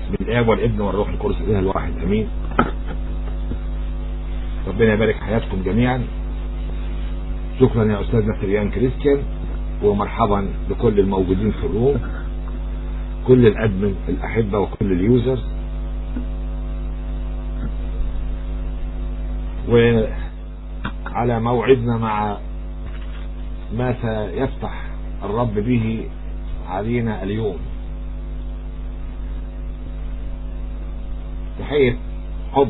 بسم الاب والابن والروح القدس الاله الواحد امين ربنا يبارك حياتكم جميعا شكرا يا استاذنا فريان كريستيان ومرحبا بكل الموجودين في الروم كل الادمن الاحبه وكل اليوزرز وعلى موعدنا مع ما سيفتح الرب به علينا اليوم تحية حب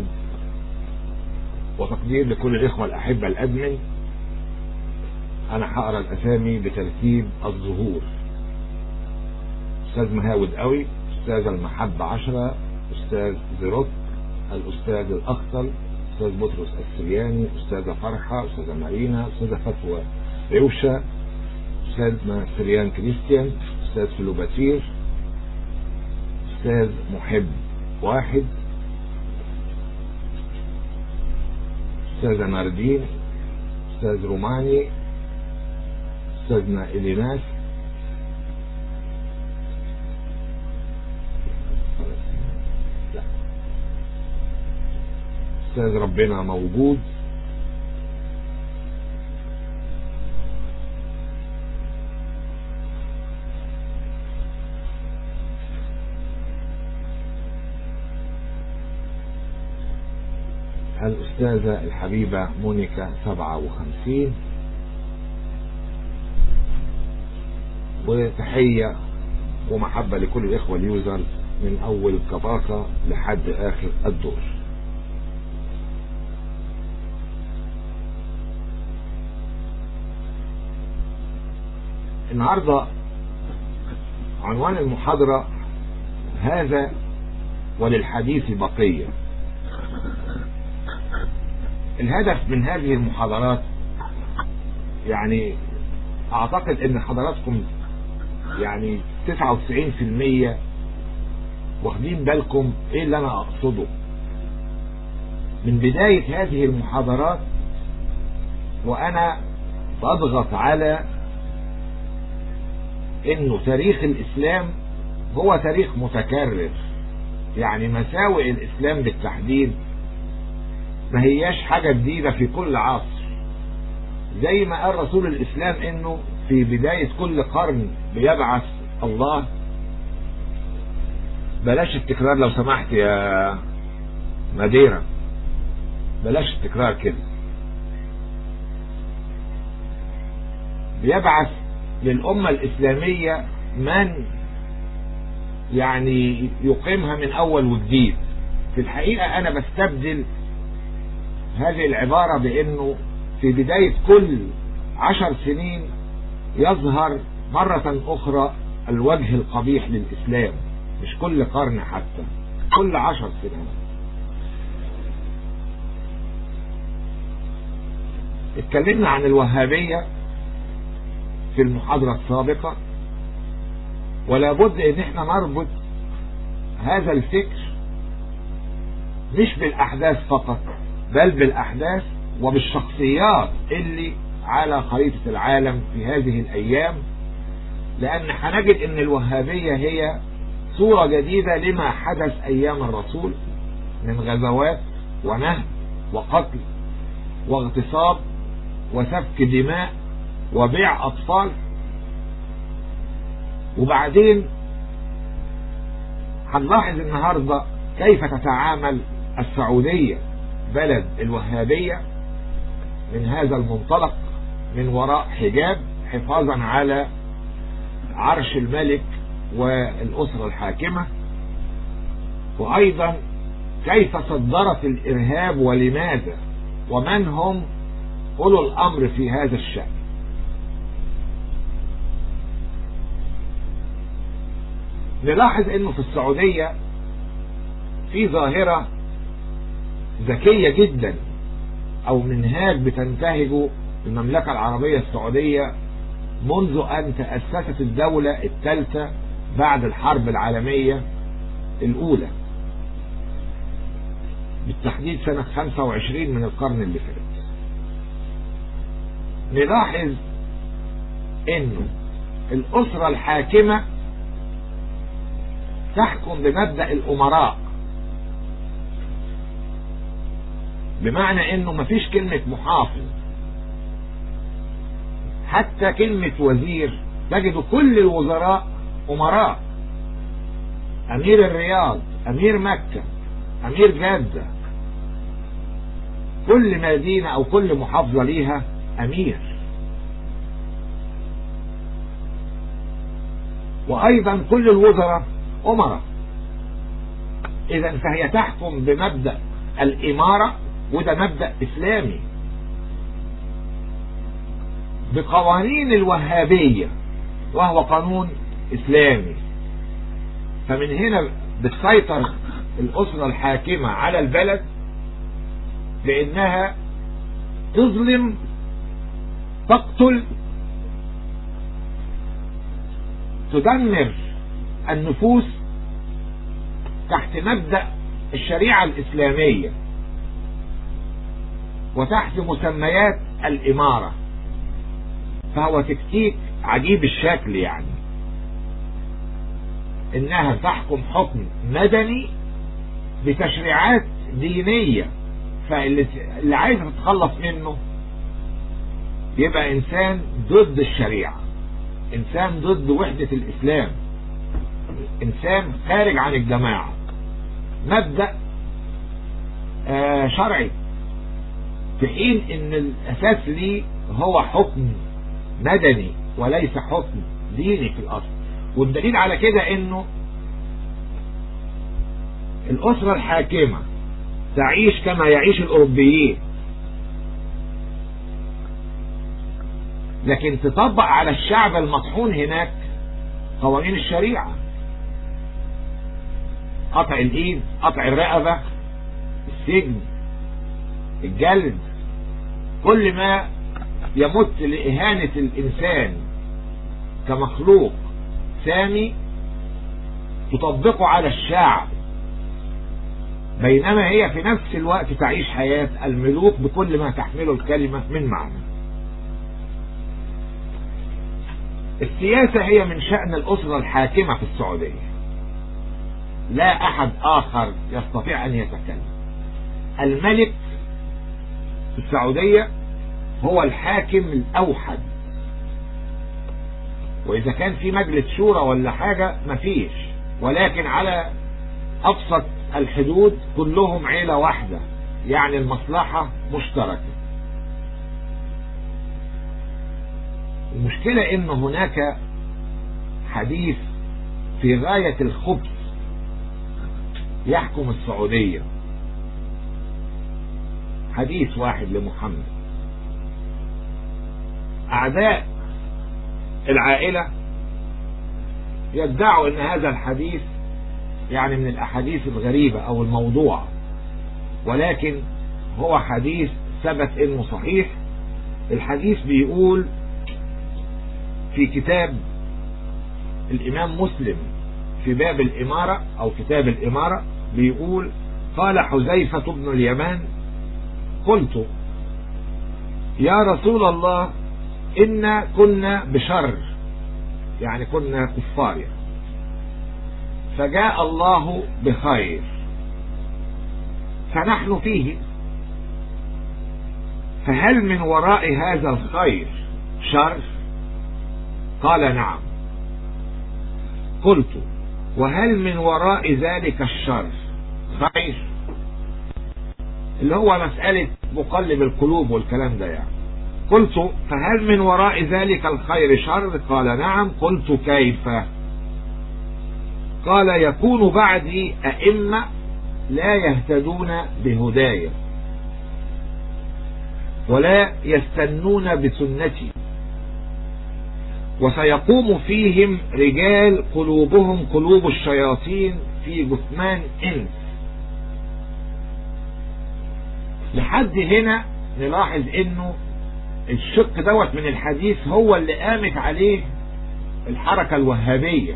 وتقدير لكل الإخوة الأحبة الأدمن أنا هقرا الأسامي بترتيب الظهور أستاذ مهاود قوي أستاذ المحبة عشرة أستاذ زيروت الأستاذ الأخطل أستاذ بطرس السرياني أستاذة فرحة أستاذة مارينا أستاذة فتوى ريوشا أستاذنا سريان كريستيان أستاذ فلوباتير أستاذ محب واحد أستاذة ناردين أستاذ روماني أستاذنا إليناس لا. أستاذ ربنا موجود الأستاذة الحبيبة مونيكا سبعة وخمسين وتحية ومحبة لكل الإخوة اليوزرز من أول كباكة لحد آخر الدور النهاردة عنوان المحاضرة هذا وللحديث بقيه الهدف من هذه المحاضرات يعني اعتقد ان حضراتكم يعني 99% واخدين بالكم ايه اللي انا اقصده من بداية هذه المحاضرات وانا بضغط على انه تاريخ الاسلام هو تاريخ متكرر يعني مساوئ الاسلام بالتحديد ما هياش حاجة جديدة في كل عصر زي ما قال رسول الإسلام إنه في بداية كل قرن بيبعث الله بلاش التكرار لو سمحت يا مديرة بلاش التكرار كده بيبعث للأمة الإسلامية من يعني يقيمها من أول وجديد في الحقيقة أنا بستبدل هذه العبارة بأنه في بداية كل عشر سنين يظهر مرة أخرى الوجه القبيح للإسلام مش كل قرن حتى كل عشر سنين اتكلمنا عن الوهابية في المحاضرة السابقة ولا بد ان احنا نربط هذا الفكر مش بالاحداث فقط بل بالأحداث وبالشخصيات اللي على خريطة العالم في هذه الأيام لأن هنجد أن الوهابية هي صورة جديدة لما حدث أيام الرسول من غزوات ونهب وقتل واغتصاب وسفك دماء وبيع أطفال وبعدين هنلاحظ النهاردة كيف تتعامل السعودية بلد الوهابية من هذا المنطلق من وراء حجاب حفاظا على عرش الملك والأسرة الحاكمة وأيضا كيف صدرت الإرهاب ولماذا ومن هم أولو الأمر في هذا الشأن نلاحظ أنه في السعودية في ظاهرة ذكية جدا او منهاج بتنتهجه المملكة العربية السعودية منذ ان تأسست الدولة الثالثة بعد الحرب العالمية الاولى بالتحديد سنة 25 من القرن اللي فات نلاحظ انه الاسرة الحاكمة تحكم بمبدأ الأمراء بمعنى انه مفيش كلمة محافظ حتى كلمة وزير تجد كل الوزراء أمراء أمير الرياض أمير مكة أمير جدة كل مدينة أو كل محافظة ليها أمير وأيضا كل الوزراء أمراء إذا فهي تحكم بمبدأ الإمارة وده مبدأ إسلامي بقوانين الوهابية وهو قانون إسلامي فمن هنا بتسيطر الأسرة الحاكمة على البلد بأنها تظلم تقتل تدمر النفوس تحت مبدأ الشريعة الإسلامية وتحت مسميات الإمارة فهو تكتيك عجيب الشكل يعني انها تحكم حكم مدني بتشريعات دينية فاللي عايز تتخلص منه يبقى انسان ضد الشريعة انسان ضد وحدة الاسلام انسان خارج عن الجماعة مبدأ آه شرعي في حين ان الاساس ليه هو حكم مدني وليس حكم ديني في الاصل والدليل على كده انه الاسرة الحاكمة تعيش كما يعيش الاوروبيين لكن تطبق على الشعب المطحون هناك قوانين الشريعة قطع الايد قطع الرقبة السجن الجلد كل ما يمت لإهانة الإنسان كمخلوق سامي تطبقه على الشعب بينما هي في نفس الوقت تعيش حياة الملوك بكل ما تحمله الكلمة من معنى السياسة هي من شأن الأسرة الحاكمة في السعودية لا أحد آخر يستطيع أن يتكلم الملك في السعودية هو الحاكم الأوحد وإذا كان في مجلس شورى ولا حاجة مفيش ولكن على أبسط الحدود كلهم عيلة واحدة يعني المصلحة مشتركة المشكلة ان هناك حديث في غاية الخبث يحكم السعودية حديث واحد لمحمد اعداء العائلة يدعوا ان هذا الحديث يعني من الاحاديث الغريبة او الموضوع ولكن هو حديث ثبت انه صحيح الحديث بيقول في كتاب الامام مسلم في باب الامارة او كتاب الامارة بيقول قال حذيفة بن اليمان قلت يا رسول الله إنا كنا بشر يعني كنا كفار يعني فجاء الله بخير فنحن فيه فهل من وراء هذا الخير شر قال نعم قلت وهل من وراء ذلك الشر خير اللي هو مسألة مقلب القلوب والكلام ده يعني قلت فهل من وراء ذلك الخير شر قال نعم قلت كيف قال يكون بعدي أئمة لا يهتدون بهدايا ولا يستنون بسنتي وسيقوم فيهم رجال قلوبهم قلوب الشياطين في جثمان انس لحد هنا نلاحظ انه الشق دوت من الحديث هو اللي قامت عليه الحركة الوهابية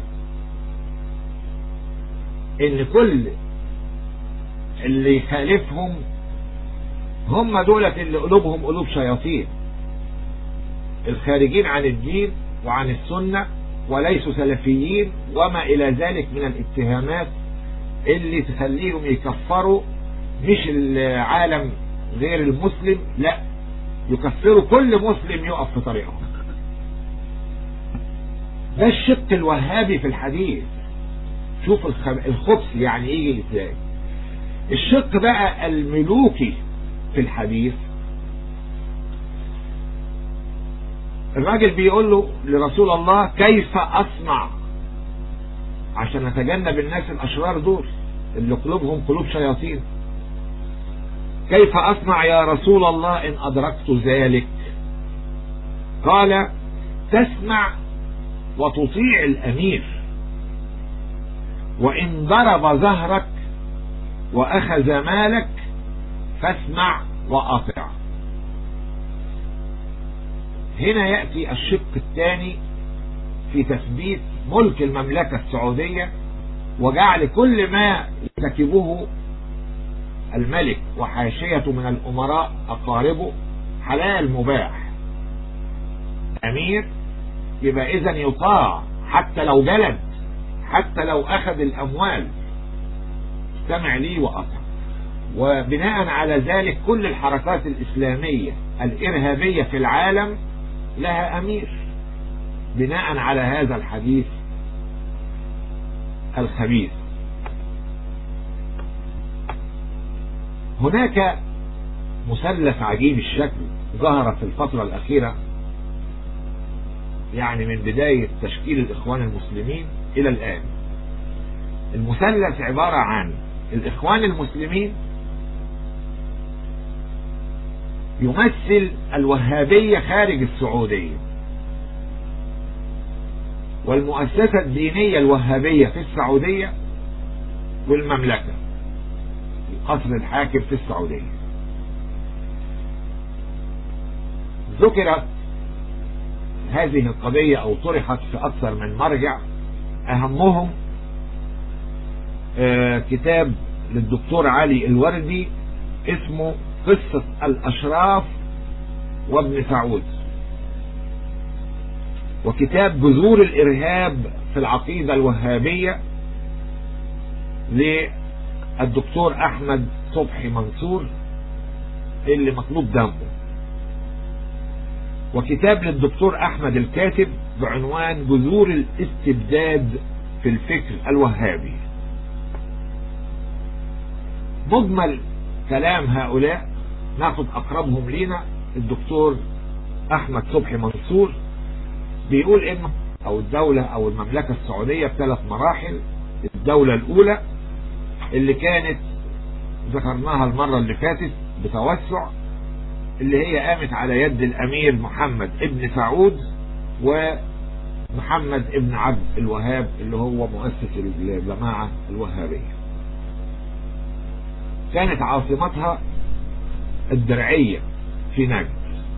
ان كل اللي يخالفهم هم دولة اللي قلوبهم قلوب شياطين الخارجين عن الدين وعن السنة وليسوا سلفيين وما إلى ذلك من الاتهامات اللي تخليهم يكفروا مش العالم غير المسلم لا يكفروا كل مسلم يقف في طريقهم ده الشق الوهابي في الحديث شوف الخبث يعني يجي ازاي الشق بقى الملوكي في الحديث الراجل بيقول له لرسول الله كيف أصنع عشان نتجنب الناس الأشرار دول اللي قلوبهم قلوب شياطين كيف أصنع يا رسول الله إن أدركت ذلك قال تسمع وتطيع الأمير وإن ضرب ظهرك وأخذ مالك فاسمع وأطع هنا يأتي الشق الثاني في تثبيت ملك المملكة السعودية وجعل كل ما يرتكبه الملك وحاشيته من الأمراء أقاربه حلال مباح أمير يبقى إذا يطاع حتى لو جلد حتى لو أخذ الأموال استمع لي وأطع وبناء على ذلك كل الحركات الإسلامية الإرهابية في العالم لها أمير بناء على هذا الحديث الخبيث هناك مثلث عجيب الشكل ظهر في الفترة الأخيرة يعني من بداية تشكيل الإخوان المسلمين إلى الآن المثلث عبارة عن الإخوان المسلمين يمثل الوهابية خارج السعودية والمؤسسة الدينية الوهابية في السعودية والمملكة القصر الحاكم في السعودية ذكرت هذه القضية او طرحت في اكثر من مرجع اهمهم آه كتاب للدكتور علي الوردي اسمه قصة الاشراف وابن سعود وكتاب جذور الارهاب في العقيدة الوهابية للدكتور احمد صبحي منصور اللي مطلوب دمه وكتاب للدكتور احمد الكاتب بعنوان جذور الاستبداد في الفكر الوهابي مجمل كلام هؤلاء ناخد اقربهم لينا الدكتور احمد صبحي منصور بيقول ان او الدولة او المملكة السعودية بثلاث مراحل الدولة الاولى اللي كانت ذكرناها المرة اللي فاتت بتوسع اللي هي قامت على يد الامير محمد ابن سعود ومحمد ابن عبد الوهاب اللي هو مؤسس الجماعة الوهابية كانت عاصمتها الدرعية في نجد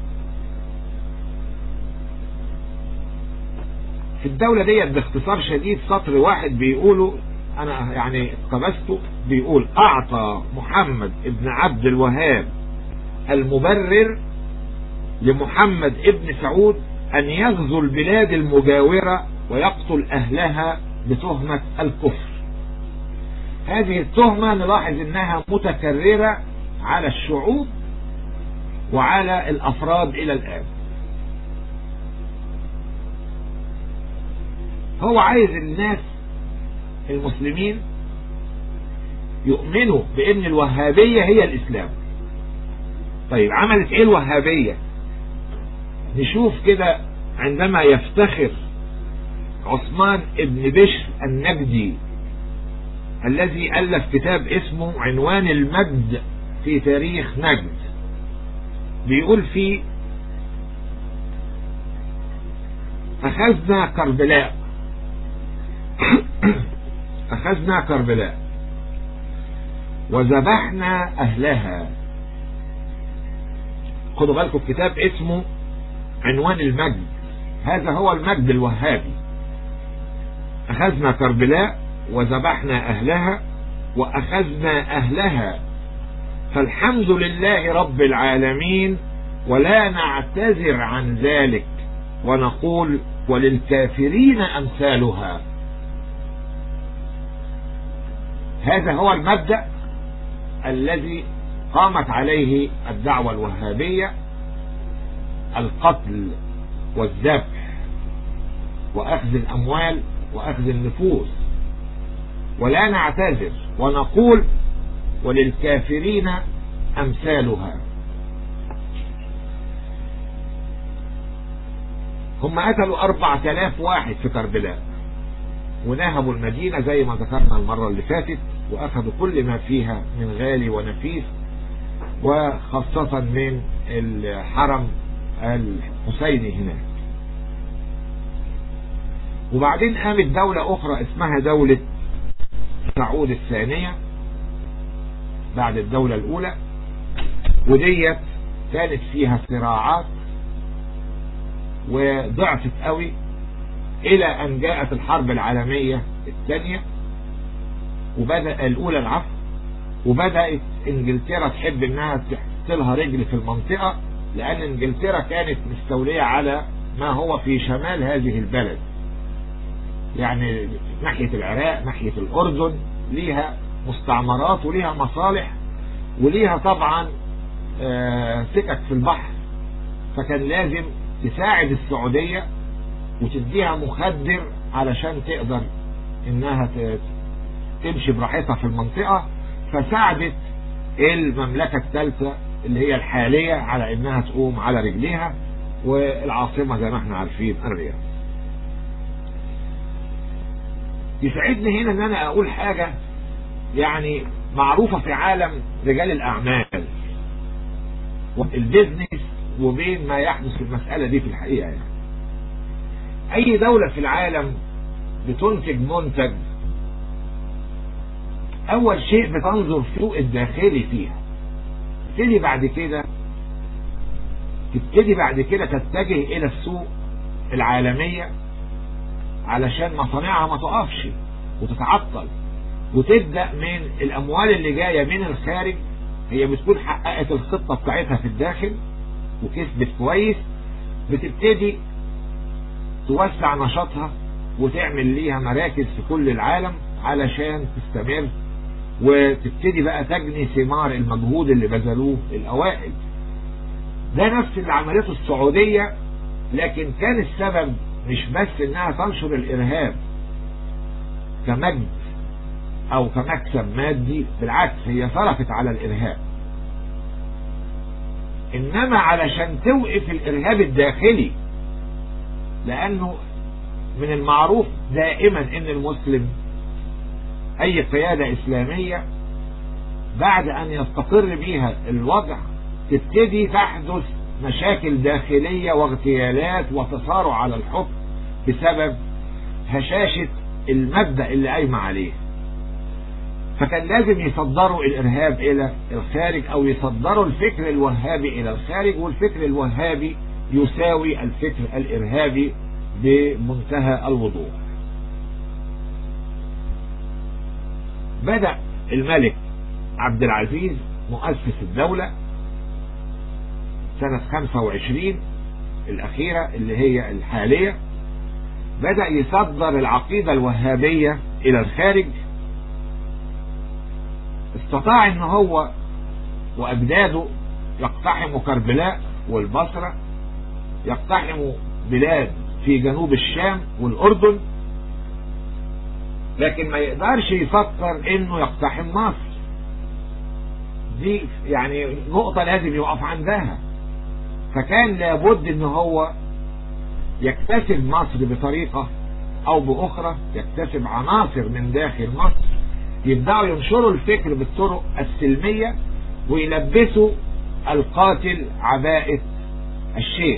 في الدولة ديت باختصار شديد سطر واحد بيقولوا انا يعني اقتبسته بيقول اعطى محمد ابن عبد الوهاب المبرر لمحمد ابن سعود ان يغزو البلاد المجاورة ويقتل اهلها بتهمة الكفر هذه التهمة نلاحظ انها متكررة على الشعوب وعلى الافراد الى الان هو عايز الناس المسلمين يؤمنوا بان الوهابية هي الاسلام طيب عملت ايه الوهابية نشوف كده عندما يفتخر عثمان ابن بشر النجدي الذي ألف كتاب اسمه عنوان المجد في تاريخ نجد بيقول فيه أخذنا كربلاء أخذنا كربلاء وذبحنا أهلها خدوا بالكم كتاب اسمه عنوان المجد هذا هو المجد الوهابي أخذنا كربلاء وذبحنا أهلها وأخذنا أهلها فالحمد لله رب العالمين ولا نعتذر عن ذلك ونقول وللكافرين أمثالها هذا هو المبدأ الذي قامت عليه الدعوة الوهابية القتل والذبح وأخذ الأموال وأخذ النفوس ولا نعتذر ونقول وللكافرين أمثالها هم قتلوا أربعة آلاف واحد في كربلاء ونهبوا المدينة زي ما ذكرنا المرة اللي فاتت وأخذوا كل ما فيها من غالي ونفيس وخاصة من الحرم الحسيني هناك وبعدين قامت دولة أخرى اسمها دولة سعود الثانية بعد الدولة الأولى وديت كانت فيها صراعات وضعفت قوي إلى أن جاءت الحرب العالمية الثانية وبدأ الأولى العفو وبدأت إنجلترا تحب إنها تحطلها رجل في المنطقة لأن إنجلترا كانت مستولية على ما هو في شمال هذه البلد يعني ناحية العراق ناحية الأردن ليها مستعمرات وليها مصالح وليها طبعا سكك في البحر فكان لازم تساعد السعودية وتديها مخدر علشان تقدر انها تمشي براحتها في المنطقة فساعدت المملكة الثالثة اللي هي الحالية على انها تقوم على رجليها والعاصمة زي ما احنا عارفين الرياض يسعدني هنا ان انا اقول حاجة يعني معروفة في عالم رجال الاعمال والبيزنس وبين ما يحدث في المسألة دي في الحقيقة يعني اي دولة في العالم بتنتج منتج اول شيء بتنظر في السوق الداخلي فيها تبتدي بعد كده تبتدي بعد كده تتجه الى السوق العالمية علشان مصانعها ما تقفش وتتعطل وتبدأ من الاموال اللي جاية من الخارج هي بتكون حققت الخطة بتاعتها في الداخل وكسبت كويس بتبتدي توسع نشاطها وتعمل ليها مراكز في كل العالم علشان تستمر وتبتدي بقى تجني ثمار المجهود اللي بذلوه الأوائل ده نفس اللي عملته السعودية لكن كان السبب مش بس انها تنشر الارهاب كمجد او كمكسب مادي بالعكس هي صرفت على الارهاب انما علشان توقف الارهاب الداخلي لانه من المعروف دائما ان المسلم اي قيادة اسلامية بعد ان يستقر بيها الوضع تبتدي تحدث مشاكل داخلية واغتيالات وتصارع على الحكم بسبب هشاشة المبدأ اللي قايمة عليه فكان لازم يصدروا الارهاب الى الخارج او يصدروا الفكر الوهابي الى الخارج والفكر الوهابي يساوي الفكر الارهابي بمنتهى الوضوح بدأ الملك عبد العزيز مؤسس الدولة سنة 25 الأخيرة اللي هي الحالية بدأ يصدر العقيدة الوهابية إلى الخارج استطاع ان هو وأجداده يقتحموا كربلاء والبصرة يقتحموا بلاد في جنوب الشام والأردن لكن ما يقدرش يفكر انه يقتحم مصر دي يعني نقطة لازم يقف عندها فكان لابد ان هو يكتسب مصر بطريقة او باخرى يكتسب عناصر من داخل مصر يبدأوا ينشروا الفكر بالطرق السلمية ويلبسوا القاتل عباءة الشيخ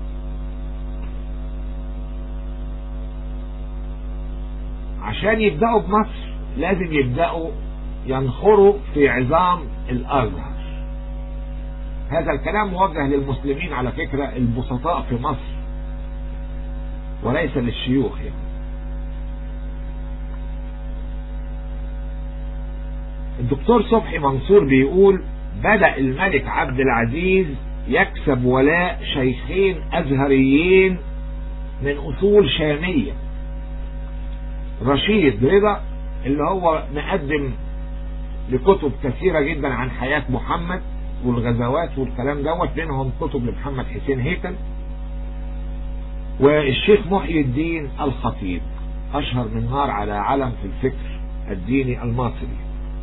عشان يبدأوا بمصر لازم يبدأوا ينخروا في عظام الأزهر هذا الكلام موجه للمسلمين على فكرة البسطاء في مصر وليس للشيوخ يعني الدكتور صبحي منصور بيقول بدأ الملك عبد العزيز يكسب ولاء شيخين أزهريين من أصول شامية رشيد رضا اللي هو مقدم لكتب كثيرة جدا عن حياة محمد والغزوات والكلام دوت منهم كتب لمحمد حسين هيكل والشيخ محي الدين الخطيب أشهر من نار على علم في الفكر الديني المصري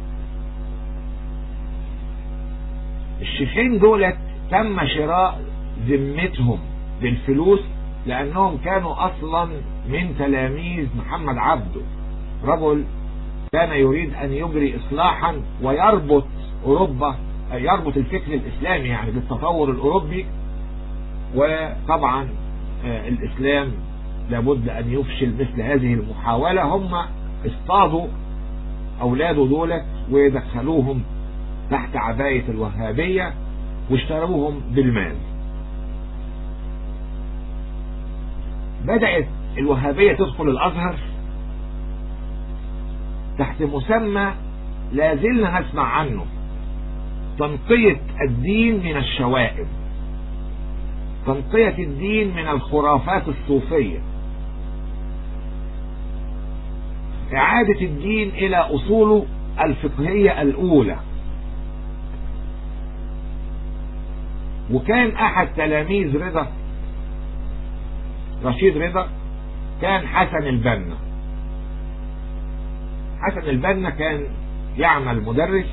الشيخين دولت تم شراء ذمتهم بالفلوس لأنهم كانوا أصلا من تلاميذ محمد عبده رجل كان يريد أن يجري إصلاحا ويربط أوروبا يربط الفكر الإسلامي يعني بالتطور الأوروبي وطبعا الإسلام لابد أن يفشل مثل هذه المحاولة هم اصطادوا أولاده دولت ودخلوهم تحت عباية الوهابية واشتروهم بالمال بدأت الوهابية تدخل الأزهر تحت مسمى لا زلنا نسمع عنه تنقية الدين من الشوائب تنقية الدين من الخرافات الصوفية إعادة الدين إلى أصوله الفقهية الأولى وكان أحد تلاميذ رضا رشيد رضا كان حسن البنا حسن البنا كان يعمل مدرس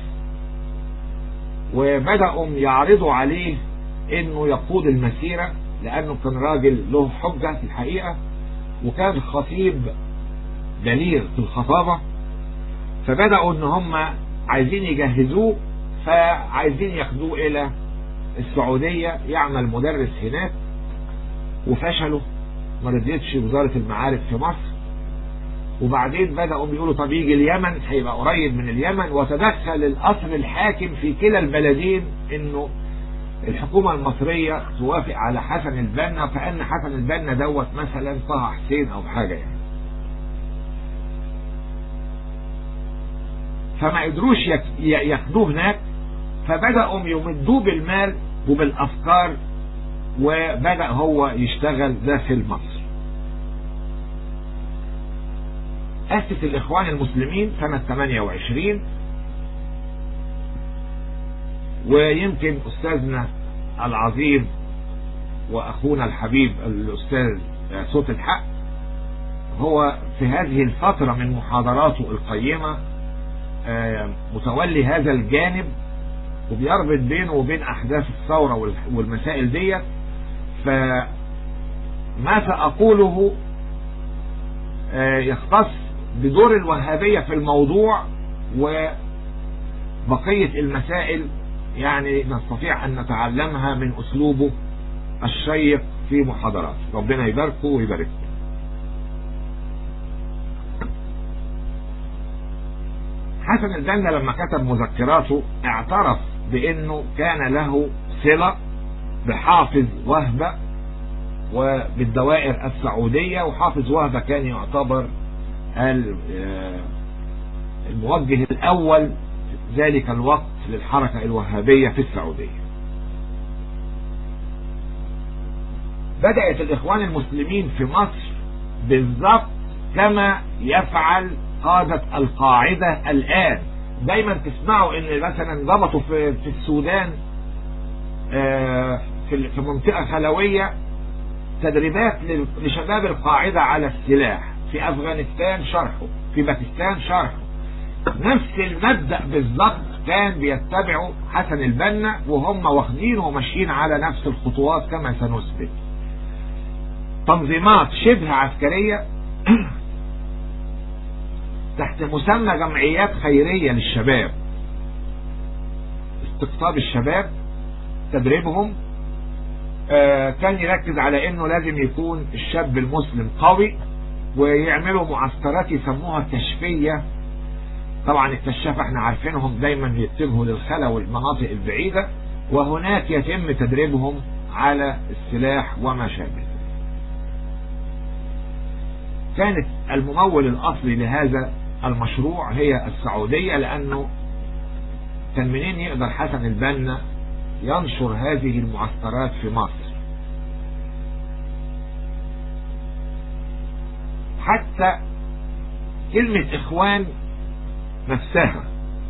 وبدأوا يعرضوا عليه انه يقود المسيرة لانه كان راجل له حجة في الحقيقة وكان خطيب بليغ في الخطابة فبدأوا ان هم عايزين يجهزوه فعايزين ياخدوه الى السعودية يعمل مدرس هناك وفشلوا ما رضيتش وزارة المعارف في مصر وبعدين بدأوا بيقولوا طب يجي اليمن هيبقى قريب من اليمن وتدخل القصر الحاكم في كلا البلدين انه الحكومة المصرية توافق على حسن البنا كأن حسن البنا دوت مثلا طه حسين او حاجة يعني فما قدروش ياخدوه هناك فبدأوا يمدوه بالمال وبالأفكار وبدأ هو يشتغل داخل مصر أسس الإخوان المسلمين سنة 28 ويمكن أستاذنا العظيم وأخونا الحبيب الأستاذ صوت الحق هو في هذه الفترة من محاضراته القيمة متولي هذا الجانب وبيربط بينه وبين أحداث الثورة والمسائل ديت فما سأقوله يختص بدور الوهابية في الموضوع وبقية المسائل يعني نستطيع أن نتعلمها من أسلوبه الشيق في محاضرات ربنا يباركه ويباركه حسن البنا لما كتب مذكراته اعترف بأنه كان له صلة بحافظ وهبة وبالدوائر السعودية وحافظ وهبة كان يعتبر الموجه الأول ذلك الوقت للحركة الوهابية في السعودية بدأت الإخوان المسلمين في مصر بالضبط كما يفعل قادة القاعدة الآن دايما تسمعوا ان مثلا ضبطوا في, في السودان في منطقة خلوية تدريبات لشباب القاعدة على السلاح في افغانستان شرحه في باكستان شرحه نفس المبدأ بالضبط كان بيتبعه حسن البنا وهم واخدينه وماشيين على نفس الخطوات كما سنثبت تنظيمات شبه عسكرية تحت مسمى جمعيات خيرية للشباب استقطاب الشباب تدريبهم آه كان يركز على انه لازم يكون الشاب المسلم قوي ويعملوا معسكرات يسموها كشفية طبعا الكشافة احنا عارفينهم دايما يتجهوا للخلا والمناطق البعيدة وهناك يتم تدريبهم على السلاح وما شابه كانت الممول الاصلي لهذا المشروع هي السعودية لانه كان منين يقدر حسن البنا ينشر هذه المعسكرات في مصر حتى كلمة إخوان نفسها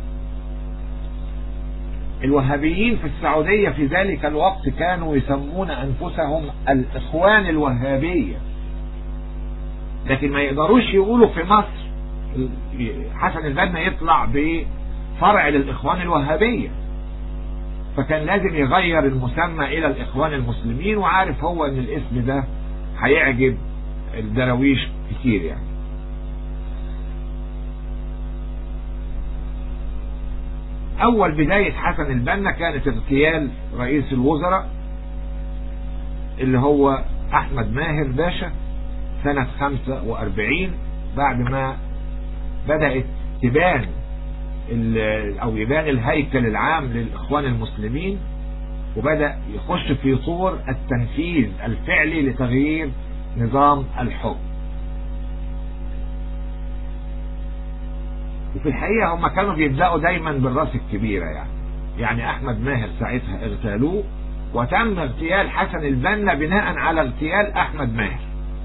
الوهابيين في السعودية في ذلك الوقت كانوا يسمون أنفسهم الإخوان الوهابية لكن ما يقدروش يقولوا في مصر حسن البنا يطلع بفرع للإخوان الوهابية فكان لازم يغير المسمى إلى الإخوان المسلمين وعارف هو أن الاسم ده هيعجب الدراويش كتير يعني اول بداية حسن البنا كانت اغتيال رئيس الوزراء اللي هو احمد ماهر باشا سنة 45 بعد ما بدأت تبان او يبان الهيكل العام للاخوان المسلمين وبدأ يخش في طور التنفيذ الفعلي لتغيير نظام الحكم وفي الحقيقة هم كانوا بيبدأوا دايما بالراس الكبيرة يعني يعني أحمد ماهر ساعتها اغتالوه وتم اغتيال حسن البنا بناء على اغتيال أحمد ماهر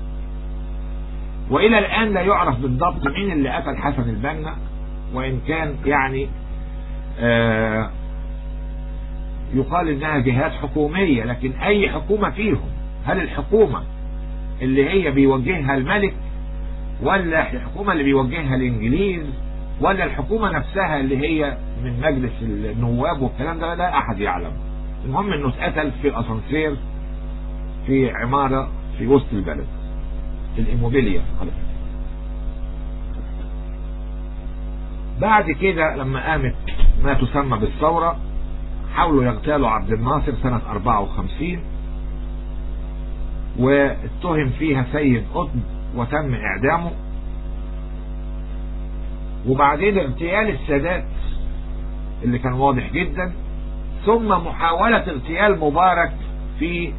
وإلى الآن لا يعرف بالضبط مين اللي قتل حسن البنا وإن كان يعني آه يقال إنها جهات حكومية لكن أي حكومة فيهم هل الحكومة اللي هي بيوجهها الملك ولا الحكومة اللي بيوجهها الإنجليز ولا الحكومة نفسها اللي هي من مجلس النواب والكلام ده لا أحد يعلم المهم انه اتقتل في اسانسير في عمارة في وسط البلد الإيموبيليا بعد كده لما قامت ما تسمى بالثورة حاولوا يغتالوا عبد الناصر سنة 54 واتهم فيها سيد قطب وتم إعدامه وبعدين اغتيال السادات اللي كان واضح جدا ثم محاولة اغتيال مبارك في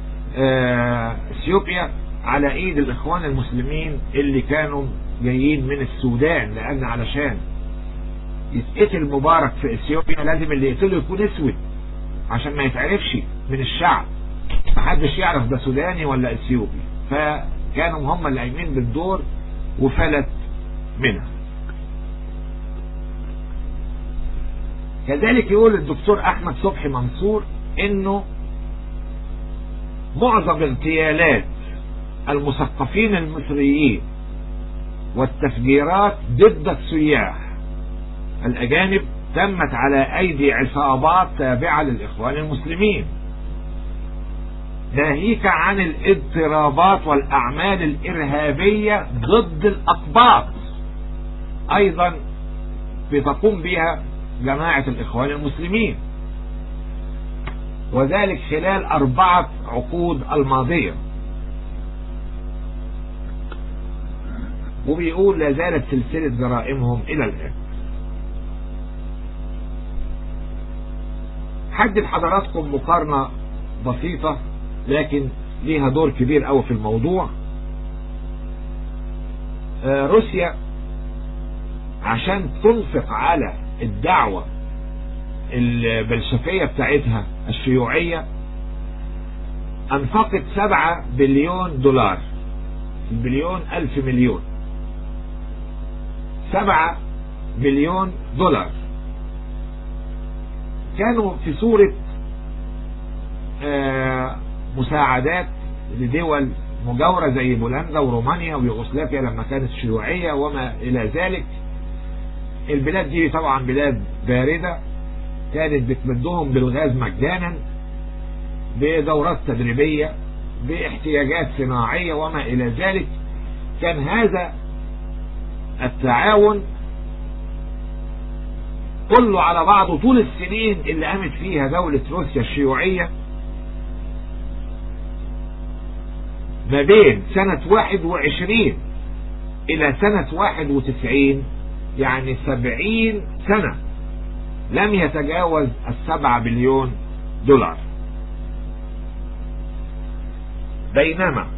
اثيوبيا على ايد الاخوان المسلمين اللي كانوا جايين من السودان لان علشان يتقتل مبارك في اثيوبيا لازم اللي يقتله يكون اسود عشان ما يتعرفش من الشعب محدش يعرف ده سوداني ولا اثيوبي فكانوا هم اللي قايمين بالدور وفلت منها كذلك يقول الدكتور احمد صبحي منصور انه معظم اغتيالات المثقفين المصريين والتفجيرات ضد السياح الاجانب تمت على ايدي عصابات تابعة للاخوان المسلمين ناهيك عن الاضطرابات والاعمال الارهابية ضد الاقباط ايضا بتقوم بها جماعة الإخوان المسلمين وذلك خلال أربعة عقود الماضية وبيقول لا زالت سلسلة جرائمهم إلى الآن حدد حضراتكم مقارنة بسيطة لكن ليها دور كبير قوي في الموضوع آه روسيا عشان تنفق على الدعوة البلشفية بتاعتها الشيوعية انفقت سبعة بليون دولار بليون الف مليون سبعة بليون دولار كانوا في صورة مساعدات لدول مجاورة زي بولندا ورومانيا ويوغوسلافيا لما كانت شيوعية وما إلى ذلك البلاد دي طبعا بلاد باردة كانت بتمدهم بالغاز مجانا بدورات تدريبية باحتياجات صناعية وما إلى ذلك كان هذا التعاون كله على بعضه طول السنين اللي قامت فيها دولة روسيا الشيوعية ما بين سنة 21 إلى سنة 91 يعني 70 سنة لم يتجاوز السبعة بليون دولار بينما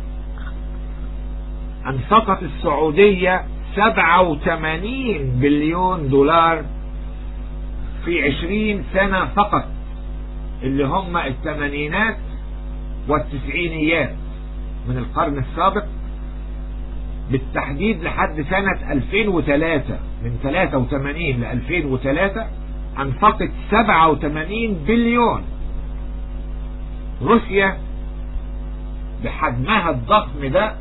انفقت السعودية 87 بليون دولار في 20 سنة فقط اللي هم الثمانينات والتسعينيات من القرن السابق بالتحديد لحد سنة 2003 من 83 ل 2003 انفقت 87 بليون روسيا بحجمها الضخم ده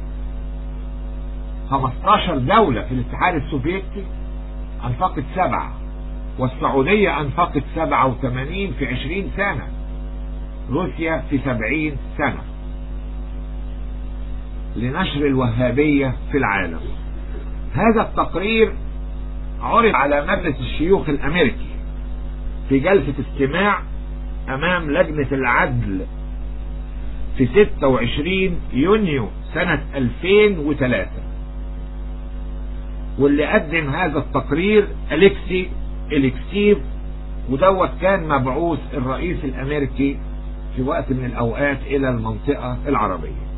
15 دولة في الاتحاد السوفيتي انفقت سبعة والسعودية انفقت 87 في 20 سنة روسيا في 70 سنة لنشر الوهابية في العالم هذا التقرير عرض على مجلس الشيوخ الامريكي في جلسة استماع امام لجنة العدل في 26 يونيو سنة 2003 واللي قدم هذا التقرير أليكسي إليكسيف ودوت كان مبعوث الرئيس الأمريكي في وقت من الأوقات إلى المنطقة العربية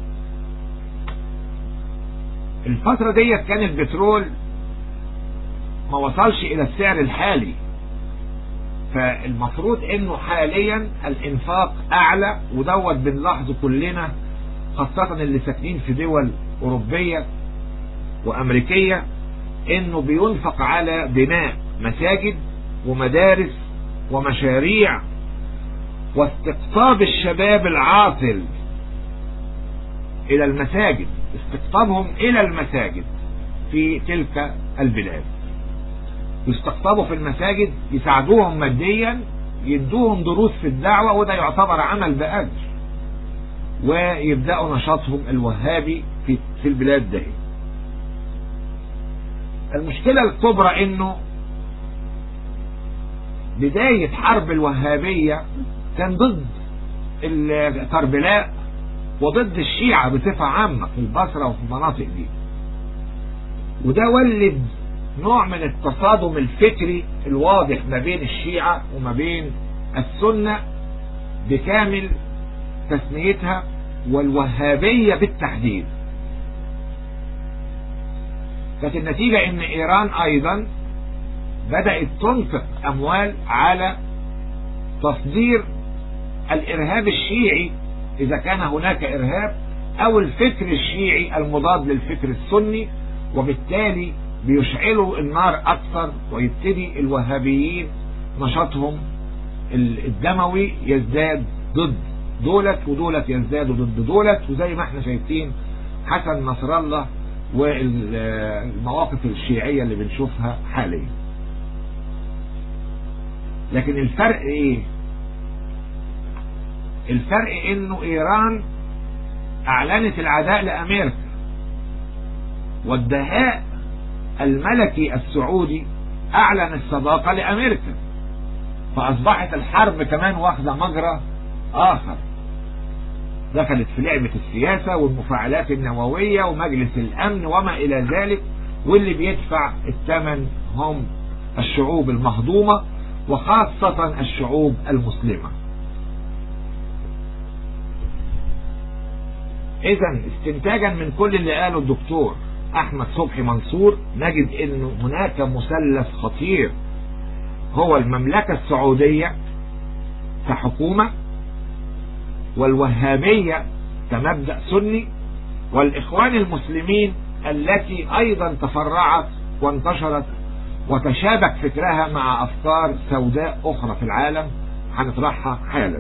الفترة ديت كان البترول ما وصلش إلى السعر الحالي فالمفروض انه حاليا الانفاق اعلى ودوت بنلاحظه كلنا خاصة اللي ساكنين في دول اوروبية وامريكية انه بينفق على بناء مساجد ومدارس ومشاريع واستقطاب الشباب العاطل الى المساجد استقطابهم الى المساجد في تلك البلاد يستقطبوا في المساجد يساعدوهم ماديا يدوهم دروس في الدعوة وده يعتبر عمل بأجر ويبدأوا نشاطهم الوهابي في, في البلاد دي المشكلة الكبرى انه بداية حرب الوهابية كان ضد الكربلاء وضد الشيعة بصفة عامة في البصرة وفي المناطق دي وده ولد نوع من التصادم الفكري الواضح ما بين الشيعة وما بين السنة بكامل تسميتها والوهابية بالتحديد كانت النتيجة ان ايران ايضا بدأت تنفق اموال على تصدير الارهاب الشيعي اذا كان هناك ارهاب او الفكر الشيعي المضاد للفكر السني وبالتالي بيشعلوا النار اكثر ويبتدي الوهابيين نشاطهم الدموي يزداد ضد دولت ودولت يزدادوا ضد دولت وزي ما احنا شايفين حسن نصر الله والمواقف الشيعية اللي بنشوفها حاليا لكن الفرق ايه الفرق انه ايران اعلنت العداء لامريكا والدهاء الملكي السعودي اعلن الصداقة لامريكا فاصبحت الحرب كمان واخذة مجرى اخر دخلت في لعبة السياسة والمفاعلات النووية ومجلس الامن وما الى ذلك واللي بيدفع الثمن هم الشعوب المهضومة وخاصة الشعوب المسلمة اذا استنتاجا من كل اللي قاله الدكتور احمد صبحي منصور نجد انه هناك مثلث خطير هو المملكة السعودية كحكومة والوهابية كمبدأ سني والاخوان المسلمين التي ايضا تفرعت وانتشرت وتشابك فكرها مع افكار سوداء اخرى في العالم هنطرحها حالا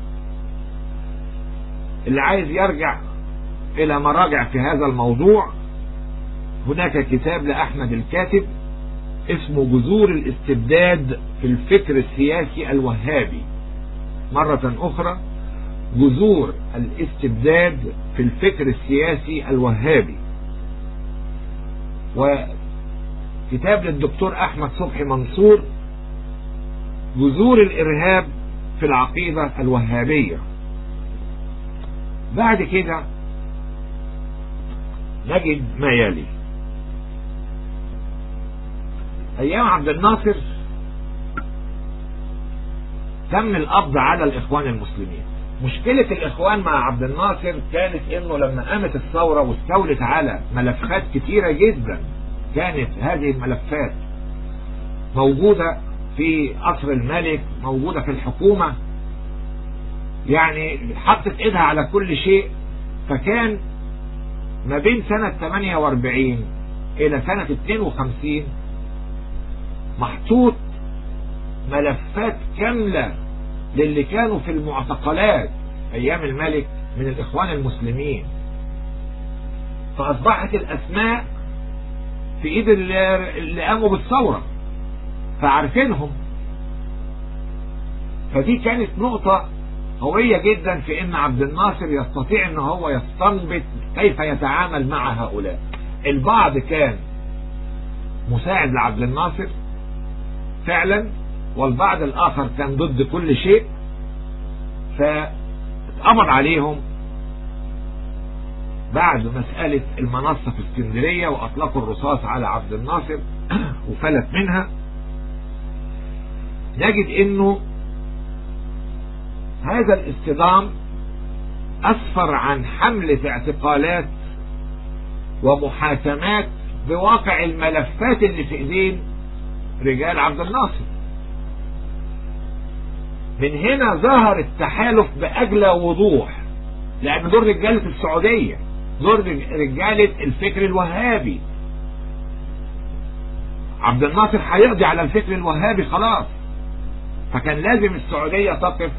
اللي عايز يرجع الى مراجع في هذا الموضوع هناك كتاب لأحمد الكاتب اسمه جذور الاستبداد في الفكر السياسي الوهابي مرة أخرى جذور الاستبداد في الفكر السياسي الوهابي وكتاب للدكتور أحمد صبحي منصور جذور الإرهاب في العقيدة الوهابية بعد كده نجد ما يلي ايام عبد الناصر تم القبض على الاخوان المسلمين مشكلة الاخوان مع عبد الناصر كانت انه لما قامت الثورة واستولت على ملفات كتيرة جدا كانت هذه الملفات موجودة في قصر الملك موجودة في الحكومة يعني حطت ايدها على كل شيء فكان ما بين سنة 48 إلى سنة 52 محطوط ملفات كاملة للي كانوا في المعتقلات أيام الملك من الإخوان المسلمين فأصبحت الأسماء في إيد اللي قاموا بالثورة فعارفينهم فدي كانت نقطة قوية جدا في ان عبد الناصر يستطيع ان هو يستنبط كيف يتعامل مع هؤلاء البعض كان مساعد لعبد الناصر فعلا والبعض الاخر كان ضد كل شيء فاتقبض عليهم بعد مسألة المنصة في اسكندرية واطلقوا الرصاص على عبد الناصر وفلت منها نجد انه هذا الاصطدام أسفر عن حملة اعتقالات ومحاكمات بواقع الملفات اللي في ايدين رجال عبد الناصر من هنا ظهر التحالف بأجلى وضوح لأن دول رجالة السعودية دول رجالة الفكر الوهابي عبد الناصر هيقضي على الفكر الوهابي خلاص فكان لازم السعودية تقف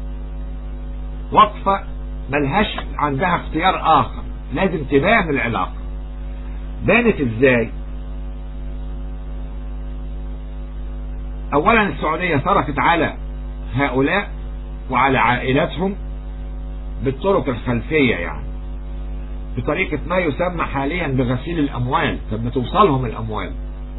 وقفة ملهاش عندها اختيار آخر لازم تبان العلاقة بانت ازاي اولا السعودية صرفت على هؤلاء وعلى عائلاتهم بالطرق الخلفية يعني بطريقة ما يسمى حاليا بغسيل الاموال طب توصلهم الاموال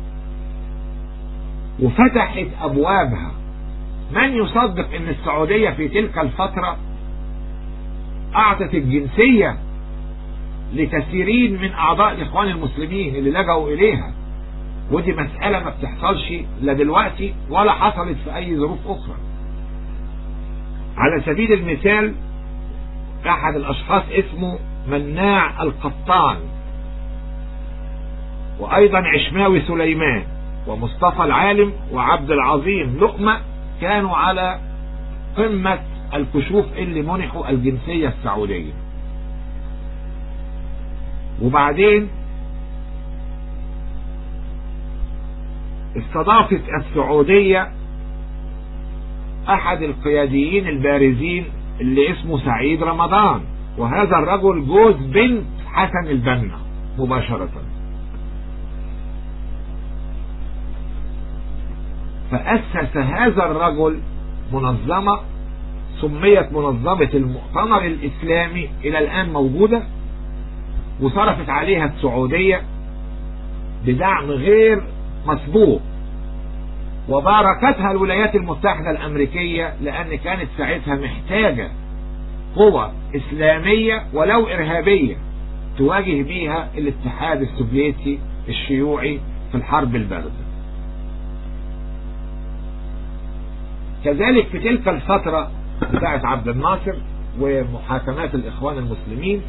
وفتحت ابوابها من يصدق ان السعودية في تلك الفترة اعطت الجنسية لكثيرين من اعضاء الاخوان المسلمين اللي لجأوا اليها ودي مسألة ما بتحصلش لا دلوقتي ولا حصلت في اي ظروف اخرى على سبيل المثال احد الاشخاص اسمه مناع القطان وايضا عشماوي سليمان ومصطفى العالم وعبد العظيم لقمة كانوا على قمة الكشوف اللي منحوا الجنسية السعودية وبعدين استضافت السعودية احد القياديين البارزين اللي اسمه سعيد رمضان وهذا الرجل جوز بنت حسن البنا مباشرة فأسس هذا الرجل منظمة سميت منظمة المؤتمر الإسلامي إلى الآن موجودة وصرفت عليها السعودية بدعم غير مسبوق وباركتها الولايات المتحدة الأمريكية لأن كانت ساعتها محتاجة قوة إسلامية ولو إرهابية تواجه بيها الاتحاد السوفيتي الشيوعي في الحرب الباردة كذلك في تلك الفترة بتاعت عبد الناصر ومحاكمات الإخوان المسلمين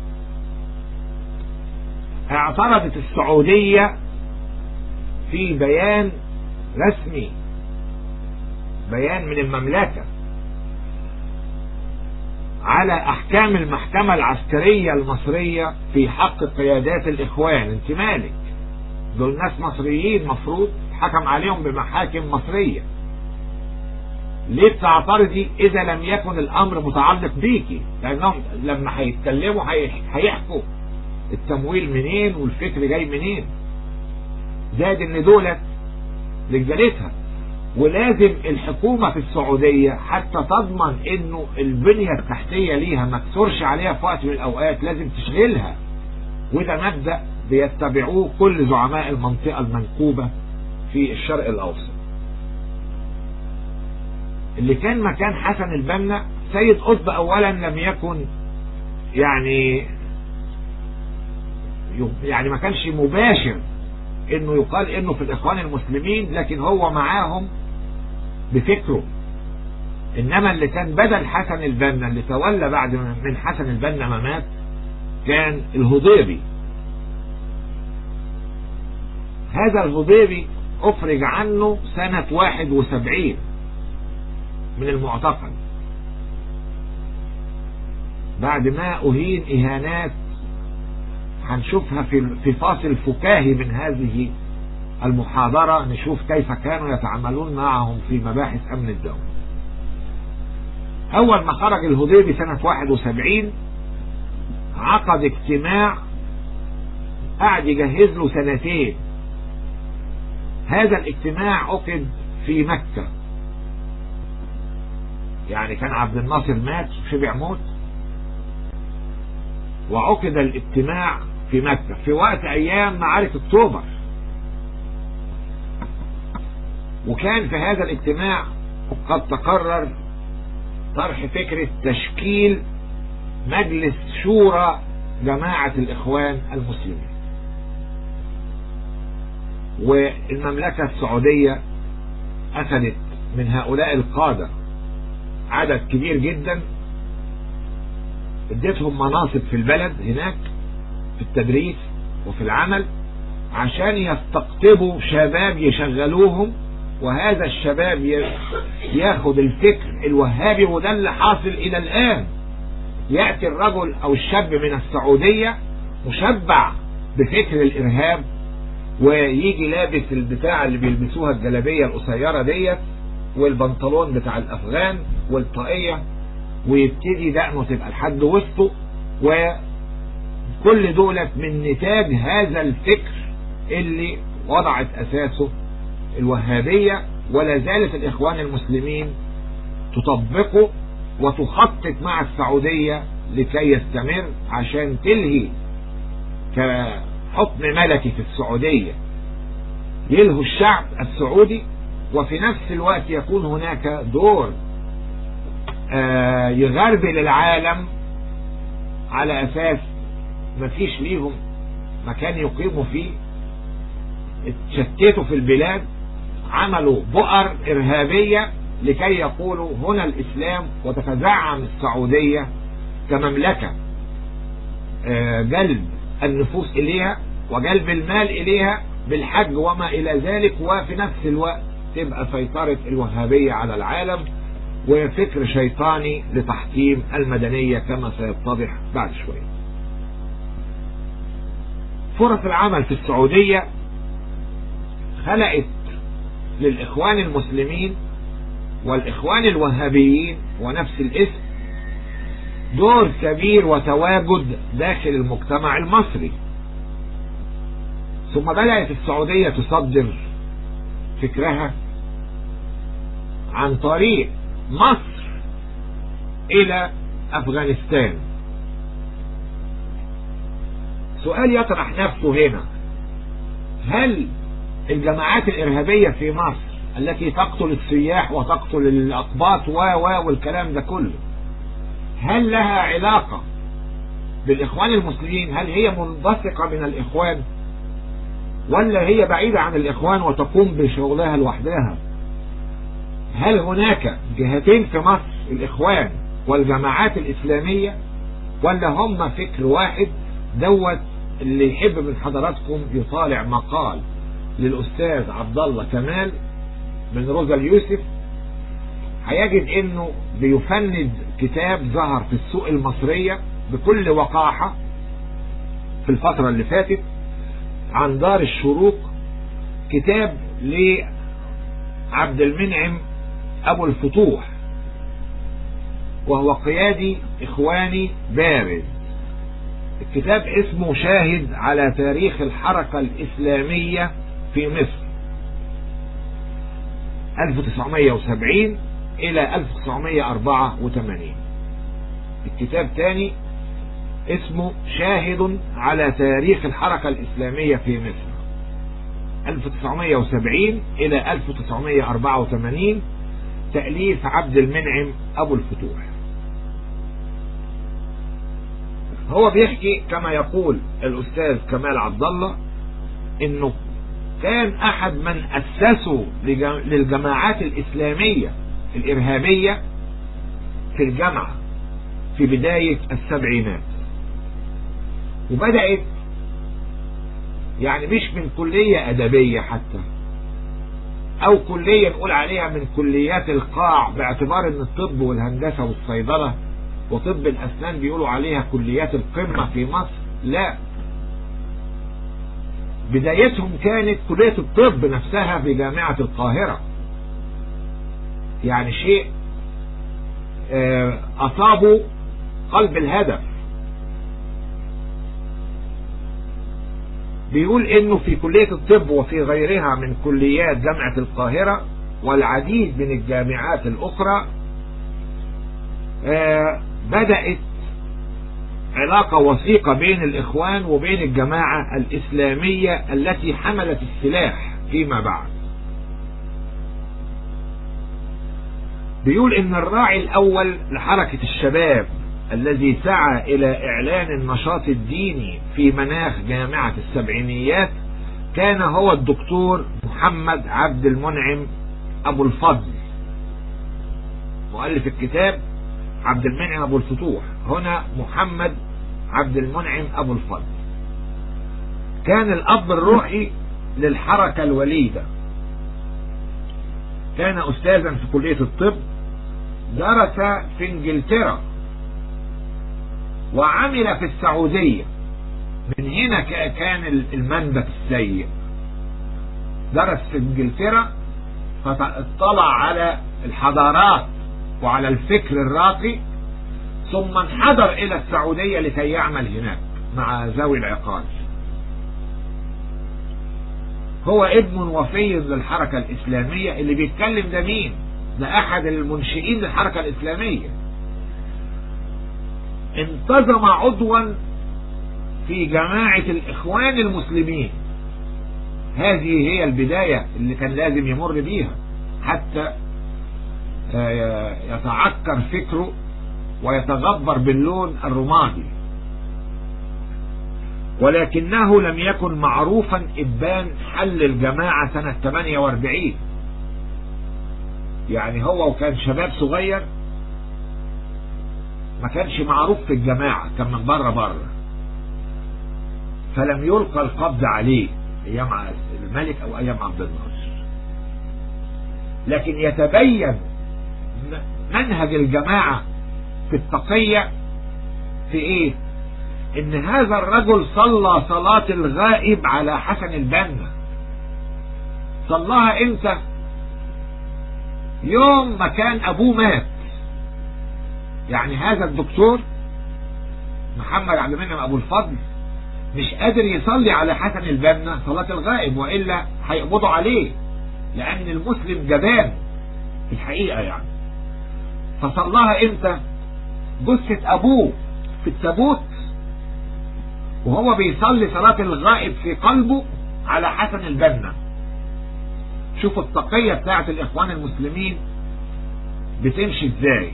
اعترضت السعودية في بيان رسمي بيان من المملكة على احكام المحكمة العسكرية المصرية في حق قيادات الاخوان انت مالك دول ناس مصريين مفروض حكم عليهم بمحاكم مصرية ليه بتعترضي اذا لم يكن الامر متعلق بيكي لانهم لما هيتكلموا هيحكوا التمويل منين والفكر جاي منين زاد ان دولت رجالتها ولازم الحكومة في السعودية حتى تضمن انه البنية التحتية ليها ما تثورش عليها في وقت من الاوقات لازم تشغلها وده مبدأ بيتبعوه كل زعماء المنطقة المنكوبة في الشرق الاوسط اللي كان مكان حسن البنا سيد قطب اولا لم يكن يعني يعني ما كانش مباشر انه يقال انه في الاخوان المسلمين لكن هو معاهم بفكره انما اللي كان بدل حسن البنا اللي تولى بعد من حسن البنا ما مات كان الهضيبي هذا الهضيبي افرج عنه سنة واحد وسبعين من المعتقل بعد ما اهين اهانات هنشوفها في في فاصل فكاهي من هذه المحاضرة نشوف كيف كانوا يتعاملون معهم في مباحث أمن الدولة أول ما خرج الهضيبي سنة 71 عقد اجتماع قعد يجهز له سنتين هذا الاجتماع عقد في مكة يعني كان عبد الناصر مات شبع موت وعقد الاجتماع في مكة في وقت ايام معارك اكتوبر وكان في هذا الاجتماع قد تقرر طرح فكرة تشكيل مجلس شورى جماعة الإخوان المسلمين والمملكة السعودية أخذت من هؤلاء القادة عدد كبير جدا اديتهم مناصب في البلد هناك في التدريس وفي العمل عشان يستقطبوا شباب يشغلوهم وهذا الشباب ياخد الفكر الوهابي وده اللي حاصل الى الان يأتي الرجل او الشاب من السعودية مشبع بفكر الارهاب ويجي لابس البتاع اللي بيلبسوها الجلابية القصيرة ديت والبنطلون بتاع الافغان والطاقية ويبتدي دقنه تبقى لحد وسطه وكل دولت من نتاج هذا الفكر اللي وضعت اساسه الوهابية ولا زالت الاخوان المسلمين تطبقه وتخطط مع السعودية لكي يستمر عشان تلهي كحكم ملكي في السعودية يلهوا الشعب السعودي وفي نفس الوقت يكون هناك دور آه يغربل العالم على اساس مفيش ليهم مكان يقيموا فيه اتشتتوا في البلاد عملوا بؤر ارهابية لكي يقولوا هنا الاسلام وتتزعم السعودية كمملكة آه جلب النفوس اليها وجلب المال اليها بالحج وما الى ذلك وفي نفس الوقت تبقى سيطرة الوهابية على العالم وفكر شيطاني لتحكيم المدنية كما سيتضح بعد شوية فرص العمل في السعودية خلقت للإخوان المسلمين والإخوان الوهابيين ونفس الاسم دور كبير وتواجد داخل المجتمع المصري ثم بدأت السعودية تصدر فكرها عن طريق مصر الى افغانستان سؤال يطرح نفسه هنا هل الجماعات الارهابية في مصر التي تقتل السياح وتقتل الاقباط و و والكلام ده كله هل لها علاقة بالاخوان المسلمين هل هي منبثقة من الاخوان ولا هي بعيدة عن الاخوان وتقوم بشغلها لوحدها هل هناك جهتين في مصر الاخوان والجماعات الاسلامية ولا هم فكر واحد دوت اللي يحب من حضراتكم يطالع مقال للاستاذ عبد الله كمال من روزا اليوسف هيجد انه بيفند كتاب ظهر في السوق المصرية بكل وقاحة في الفترة اللي فاتت عن دار الشروق كتاب لعبد المنعم ابو الفتوح وهو قيادي اخواني بارز الكتاب اسمه شاهد على تاريخ الحركة الاسلامية في مصر 1970 الى 1984 الكتاب تاني اسمه شاهد على تاريخ الحركة الاسلامية في مصر 1970 الى 1984 تأليف عبد المنعم ابو الفتوح هو بيحكي كما يقول الاستاذ كمال عبد الله انه كان احد من اسسوا للجماعات الاسلامية الارهابية في الجامعة في بداية السبعينات وبدأت يعني مش من كلية ادبية حتى او كلية نقول عليها من كليات القاع باعتبار ان الطب والهندسة والصيدلة وطب الاسنان بيقولوا عليها كليات القمة في مصر لا بدايتهم كانت كلية الطب نفسها في جامعة القاهرة يعني شيء أصابوا قلب الهدف بيقول انه في كلية الطب وفي غيرها من كليات جامعة القاهرة والعديد من الجامعات الاخرى بدأت علاقة وثيقة بين الاخوان وبين الجماعة الاسلامية التي حملت السلاح فيما بعد بيقول ان الراعي الاول لحركة الشباب الذي سعى الى اعلان النشاط الديني في مناخ جامعة السبعينيات كان هو الدكتور محمد عبد المنعم ابو الفضل مؤلف الكتاب عبد المنعم ابو الفتوح هنا محمد عبد المنعم ابو الفضل كان الاب الروحي للحركة الوليدة كان استاذا في كلية الطب درس في انجلترا وعمل في السعودية من هنا كان المنبت السيء درس في انجلترا فاطلع على الحضارات وعلى الفكر الراقي ثم انحدر الى السعودية لكي يعمل هناك مع ذوي العقال هو ابن وفي للحركة الاسلامية اللي بيتكلم ده مين ده احد المنشئين للحركة الاسلامية انتظم عضوا في جماعة الاخوان المسلمين هذه هي البداية اللي كان لازم يمر بيها حتى يتعكر فكره ويتغبر باللون الرمادي ولكنه لم يكن معروفا ابان حل الجماعة سنة 48 يعني هو وكان شباب صغير ما كانش معروف في الجماعة كان من بره بره فلم يلقى القبض عليه ايام الملك او ايام عبد الناصر لكن يتبين منهج الجماعة في التقية في ايه ان هذا الرجل صلى صلاة الغائب على حسن البنا صلاها امتى يوم ما كان ابوه مات يعني هذا الدكتور محمد عبد المنعم ابو الفضل مش قادر يصلي على حسن البنا صلاة الغائب وإلا هيقبضوا عليه لأن المسلم جبان في الحقيقة يعني فصلاها امتى جثة أبوه في التابوت وهو بيصلي صلاة الغائب في قلبه على حسن البنا شوفوا التقية بتاعت الإخوان المسلمين بتمشي ازاي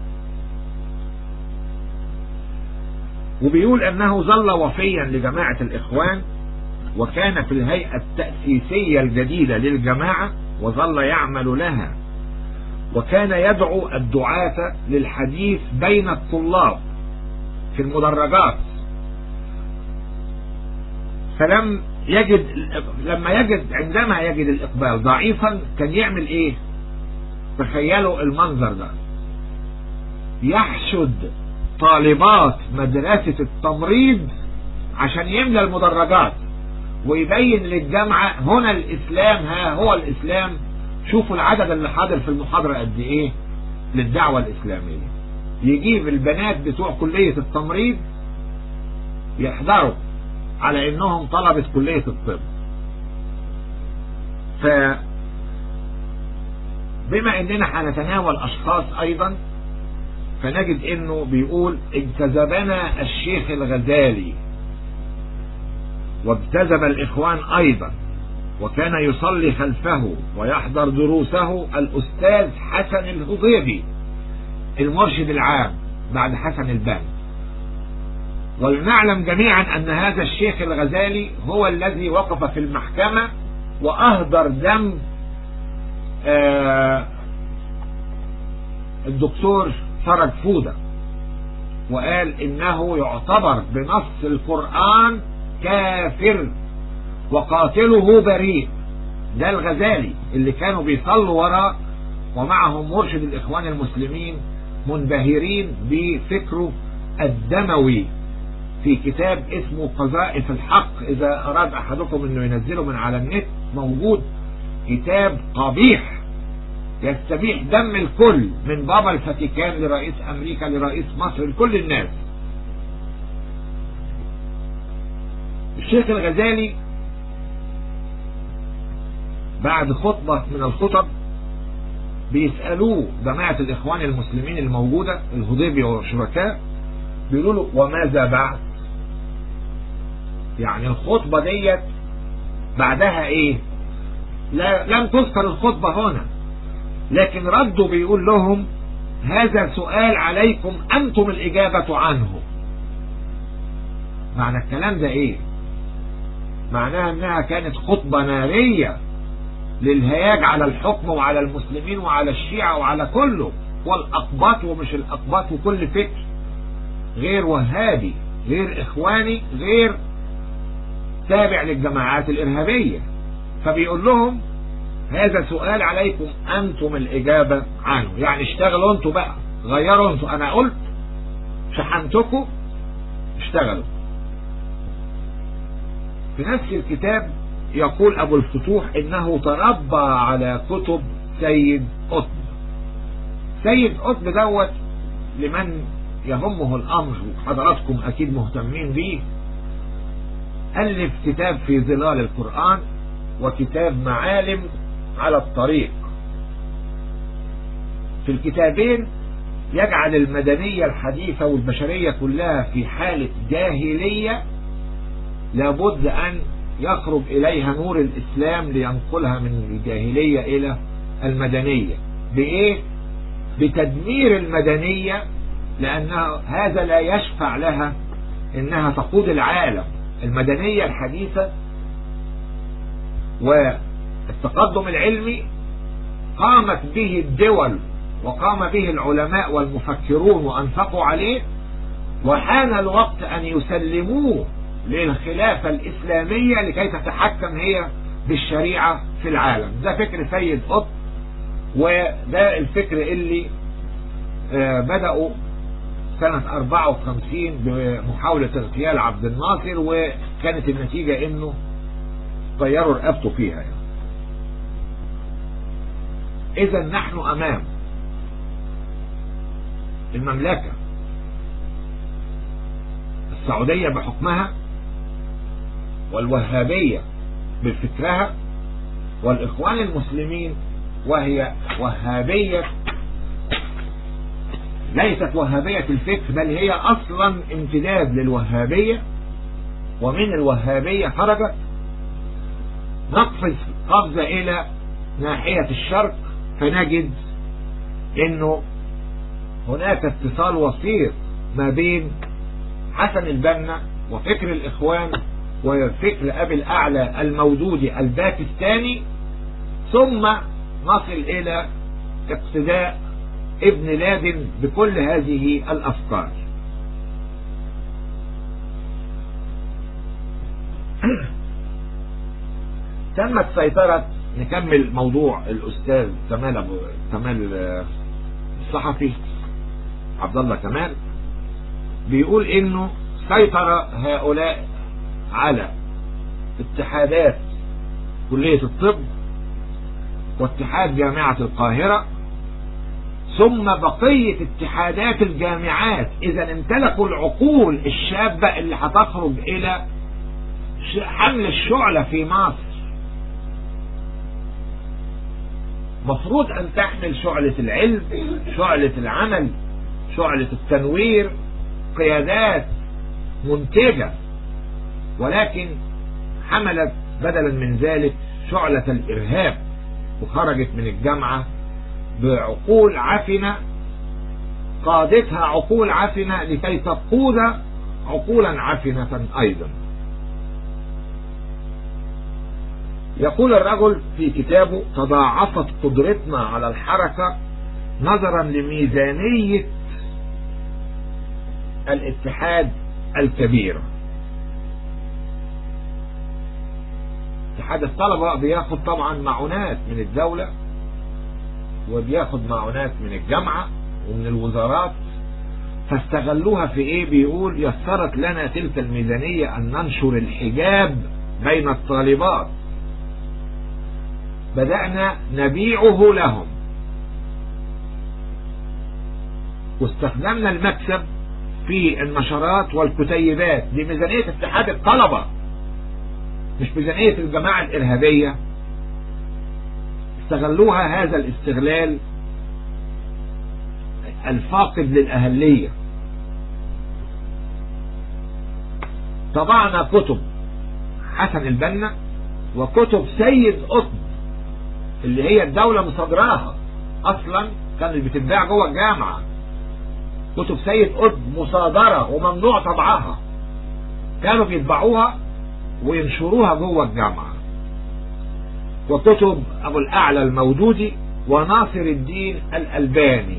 وبيقول انه ظل وفيا لجماعة الاخوان وكان في الهيئة التأسيسية الجديدة للجماعة وظل يعمل لها وكان يدعو الدعاة للحديث بين الطلاب في المدرجات فلم يجد لما يجد عندما يجد الإقبال ضعيفا كان يعمل ايه تخيلوا المنظر ده يحشد طالبات مدرسة التمريض عشان يملى المدرجات ويبين للجامعة هنا الإسلام ها هو الإسلام شوفوا العدد اللي حاضر في المحاضرة قد إيه للدعوة الإسلامية يجيب البنات بتوع كلية التمريض يحضروا على إنهم طلبة كلية الطب ف بما إننا هنتناول أشخاص أيضا فنجد انه بيقول اجتذبنا الشيخ الغزالي واجتذب الاخوان ايضا وكان يصلي خلفه ويحضر دروسه الاستاذ حسن الهضيبي المرشد العام بعد حسن البنا ولنعلم جميعا ان هذا الشيخ الغزالي هو الذي وقف في المحكمة واهدر دم آه الدكتور فرج فودة وقال انه يعتبر بنص القرآن كافر وقاتله بريء ده الغزالي اللي كانوا بيصلوا وراه ومعهم مرشد الاخوان المسلمين منبهرين بفكره الدموي في كتاب اسمه قذائف الحق إذا أراد أحدكم أنه ينزله من على النت موجود كتاب قبيح يستبيح دم الكل من بابا الفاتيكان لرئيس أمريكا لرئيس مصر لكل الناس الشيخ الغزالي بعد خطبة من الخطب بيسألوه جماعة الإخوان المسلمين الموجودة الهضيبي وشركاء بيقولوا له وماذا بعد يعني الخطبة ديت بعدها ايه لا لم تذكر الخطبة هنا لكن رده بيقول لهم هذا سؤال عليكم أنتم الإجابة عنه معنى الكلام ده ايه معناها انها كانت خطبة نارية للهياج على الحكم وعلى المسلمين وعلى الشيعة وعلى كله والأقباط ومش الأقباط وكل فكر غير وهابي غير إخواني غير تابع للجماعات الإرهابية فبيقول لهم هذا سؤال عليكم أنتم الإجابة عنه يعني اشتغلوا أنتوا بقى غيروا أنتوا أنا قلت شحنتكم اشتغلوا في نفس الكتاب يقول أبو الفتوح إنه تربى على كتب سيد قطب سيد قطب دوت لمن يهمه الأمر وحضراتكم أكيد مهتمين به ألف كتاب في ظلال القرآن وكتاب معالم على الطريق في الكتابين يجعل المدنية الحديثة والبشرية كلها في حالة جاهلية لابد أن يخرج إليها نور الإسلام لينقلها من الجاهلية إلى المدنية بإيه؟ بتدمير المدنية لأنها هذا لا يشفع لها إنها تقود العالم المدنية الحديثة والتقدم العلمي قامت به الدول وقام به العلماء والمفكرون وأنفقوا عليه وحان الوقت أن يسلموه للخلافة الإسلامية لكي تتحكم هي بالشريعة في العالم ده فكر سيد قطب وده الفكر اللي بدأوا سنة 54 بمحاولة اغتيال عبد الناصر وكانت النتيجة انه طيروا رقبته فيها يعني. اذا نحن امام المملكة السعودية بحكمها والوهابية بفكرها والاخوان المسلمين وهي وهابية ليست وهابية الفكر بل هي اصلا امتداد للوهابية ومن الوهابية خرجت نقفز قفزة الى ناحية الشرق فنجد انه هناك اتصال وثيق ما بين حسن البنا وفكر الاخوان وفكر ابي الاعلى الموجودي الباكستاني ثم نصل الى اقتداء ابن لادن بكل هذه الافكار تمت سيطرة نكمل موضوع الأستاذ كمال أبو كمال الصحفي عبد الله كمال بيقول إنه سيطر هؤلاء على اتحادات كلية الطب واتحاد جامعة القاهرة ثم بقية اتحادات الجامعات إذا امتلكوا العقول الشابة اللي هتخرج إلى حمل الشعلة في مصر مفروض أن تحمل شعلة العلم شعلة العمل شعلة التنوير قيادات منتجة ولكن حملت بدلا من ذلك شعلة الإرهاب وخرجت من الجامعة بعقول عفنة قادتها عقول عفنة لكي تقود عقولا عفنة أيضا يقول الرجل في كتابه تضاعفت قدرتنا على الحركة نظرا لميزانية الاتحاد الكبير اتحاد الطلبة بياخد طبعا معونات من الدولة وبياخد معونات من الجامعة ومن الوزارات فاستغلوها في ايه بيقول يسرت لنا تلك الميزانية ان ننشر الحجاب بين الطالبات بدأنا نبيعه لهم واستخدمنا المكسب في النشرات والكتيبات دي ميزانية اتحاد الطلبة مش ميزانية الجماعة الإرهابية استغلوها هذا الاستغلال الفاقد للأهلية طبعنا كتب حسن البنا وكتب سيد قطب اللي هي الدولة مصدراها اصلا كانت بتتباع جوه الجامعة كتب سيد قطب مصادرة وممنوع طبعها كانوا بيطبعوها وينشروها جوه الجامعة وكتب ابو الاعلى المودودي وناصر الدين الالباني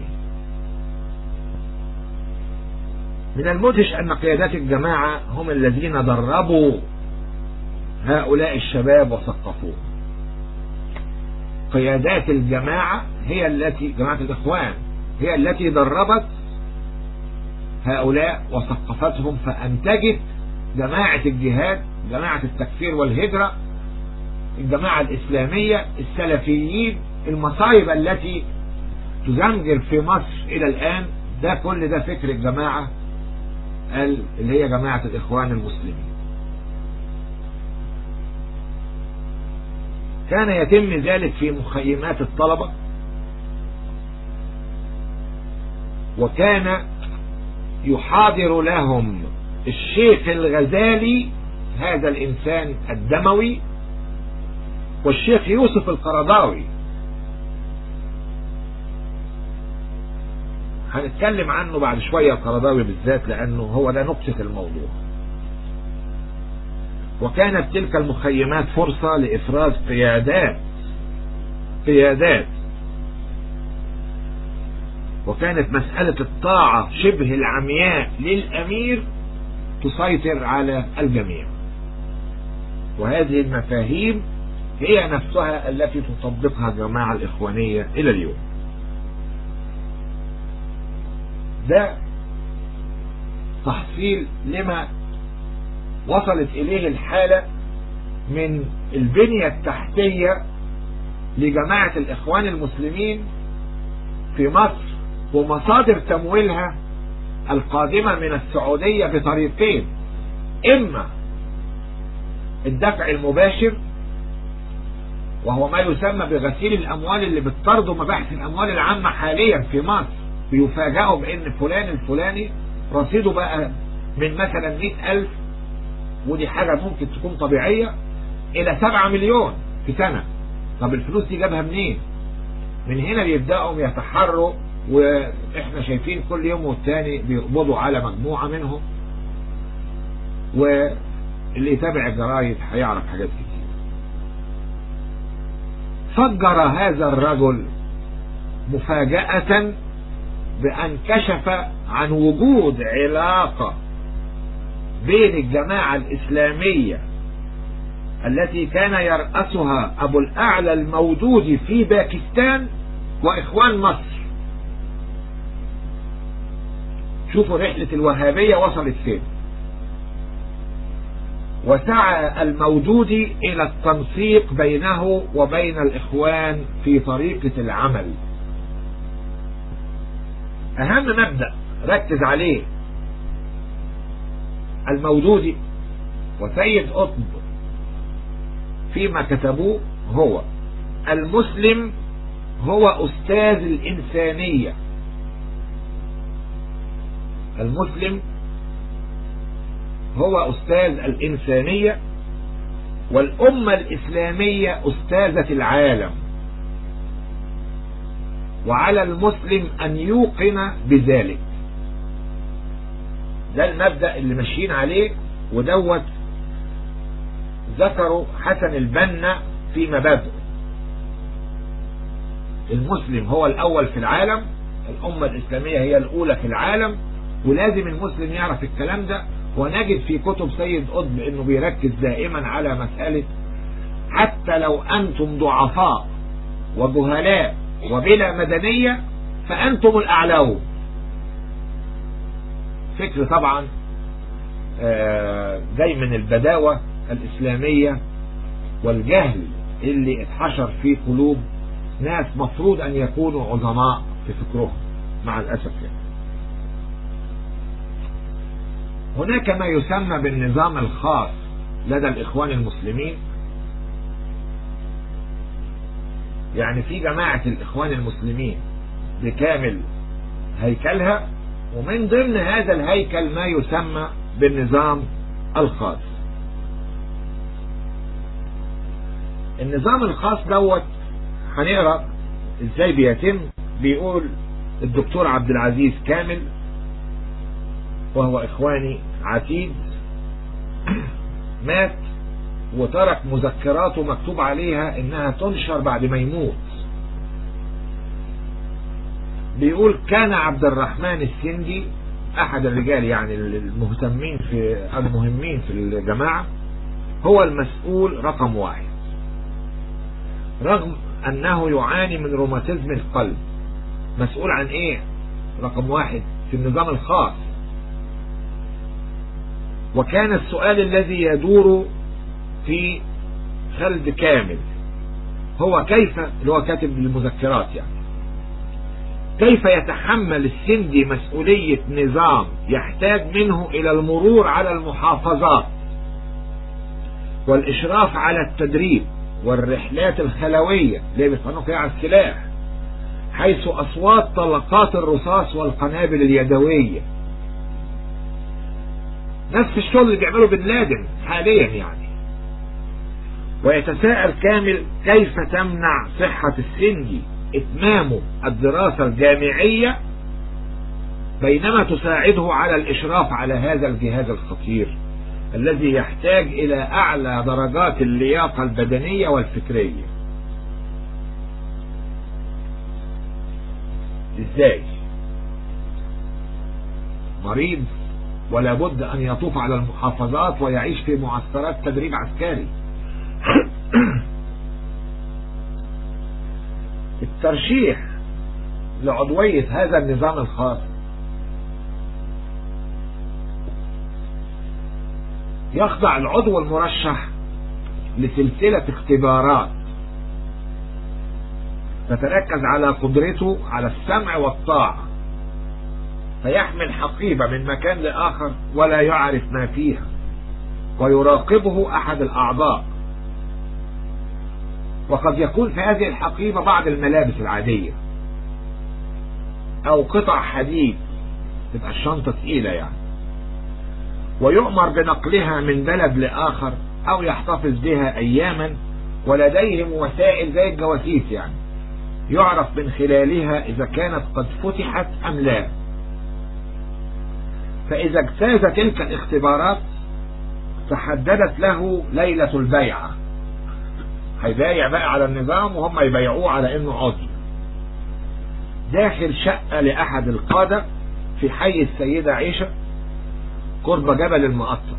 من المدهش ان قيادات الجماعة هم الذين دربوا هؤلاء الشباب وثقفوهم قيادات الجماعة هي التي جماعة الإخوان هي التي دربت هؤلاء وثقفتهم فأنتجت جماعة الجهاد جماعة التكفير والهجرة الجماعة الإسلامية السلفيين المصايب التي تزمجر في مصر إلى الآن ده كل ده فكر الجماعة اللي هي جماعة الإخوان المسلمين كان يتم ذلك في مخيمات الطلبة وكان يحاضر لهم الشيخ الغزالي هذا الإنسان الدموي والشيخ يوسف القرضاوي هنتكلم عنه بعد شوية القرضاوي بالذات لأنه هو ده نقطة الموضوع وكانت تلك المخيمات فرصة لإفراز قيادات قيادات وكانت مسألة الطاعة شبه العمياء للأمير تسيطر على الجميع وهذه المفاهيم هي نفسها التي تطبقها الجماعة الإخوانية إلى اليوم ده تحصيل لما وصلت إليه الحالة من البنية التحتية لجماعة الإخوان المسلمين في مصر ومصادر تمويلها القادمة من السعودية بطريقين إما الدفع المباشر وهو ما يسمى بغسيل الأموال اللي بتطرده مباحث الأموال العامة حاليا في مصر بيفاجئوا بأن فلان الفلاني رصيده بقى من مثلا مئة ألف ودي حاجة ممكن تكون طبيعية إلى سبعة مليون في سنة طب الفلوس دي جابها منين من هنا بيبدأوا يتحروا واحنا شايفين كل يوم والتاني بيقبضوا على مجموعة منهم واللي يتابع الجرايد هيعرف حاجات كتير فجر هذا الرجل مفاجأة بأن كشف عن وجود علاقة بين الجماعة الإسلامية التي كان يرأسها أبو الأعلى الموجود في باكستان وإخوان مصر شوفوا رحلة الوهابية وصلت فين وسعى الموجود إلى التنسيق بينه وبين الإخوان في طريقة العمل أهم مبدأ ركز عليه الموجودي وسيد قطب فيما كتبوه هو المسلم هو أستاذ الإنسانية المسلم هو أستاذ الإنسانية والأمة الإسلامية أستاذة العالم وعلى المسلم أن يوقن بذلك ده المبدأ اللي ماشيين عليه ودوت ذكروا حسن البنا في مبادئه المسلم هو الأول في العالم الأمة الإسلامية هي الأولى في العالم ولازم المسلم يعرف الكلام ده ونجد في كتب سيد قطب انه بيركز دائما على مسألة حتى لو انتم ضعفاء وجهلاء وبلا مدنية فانتم الاعلون فكر طبعا جاي من البداوة الإسلامية والجهل اللي اتحشر في قلوب ناس مفروض أن يكونوا عظماء في فكرهم مع الأسف يعني. هناك ما يسمى بالنظام الخاص لدى الإخوان المسلمين يعني في جماعة الإخوان المسلمين بكامل هيكلها ومن ضمن هذا الهيكل ما يسمى بالنظام الخاص النظام الخاص دوت هنقرا ازاي بيتم بيقول الدكتور عبد العزيز كامل وهو اخواني عتيد مات وترك مذكراته مكتوب عليها انها تنشر بعد ما يموت بيقول كان عبد الرحمن السندي احد الرجال يعني المهتمين في المهمين في الجماعة هو المسؤول رقم واحد رغم انه يعاني من روماتيزم القلب مسؤول عن ايه رقم واحد في النظام الخاص وكان السؤال الذي يدور في خلد كامل هو كيف اللي هو كاتب المذكرات يعني كيف يتحمل السندي مسؤولية نظام يحتاج منه إلى المرور على المحافظات والإشراف على التدريب والرحلات الخلوية اللي بيصنعوا فيها على السلاح حيث أصوات طلقات الرصاص والقنابل اليدوية نفس الشغل اللي بيعمله بن لادن حاليا يعني ويتساءل كامل كيف تمنع صحة السندي اتمام الدراسة الجامعية بينما تساعده على الاشراف على هذا الجهاز الخطير الذي يحتاج الى اعلى درجات اللياقة البدنية والفكرية ازاي مريض ولا بد ان يطوف على المحافظات ويعيش في معسكرات تدريب عسكري الترشيح لعضوية هذا النظام الخاص يخضع العضو المرشح لسلسلة اختبارات تتركز على قدرته على السمع والطاعة فيحمل حقيبة من مكان لآخر ولا يعرف ما فيها ويراقبه أحد الأعضاء وقد يكون في هذه الحقيبة بعض الملابس العادية أو قطع حديد تبقى الشنطة تقيلة يعني ويؤمر بنقلها من بلد لآخر أو يحتفظ بها أياما ولديهم وسائل زي الجواسيس يعني يعرف من خلالها إذا كانت قد فتحت أم لا فإذا اجتاز تلك الاختبارات تحددت له ليلة البيعة هيبايع بقى على النظام وهم يبايعوه على انه عضو داخل شقة لأحد القادة في حي السيدة عيشة قرب جبل المقطم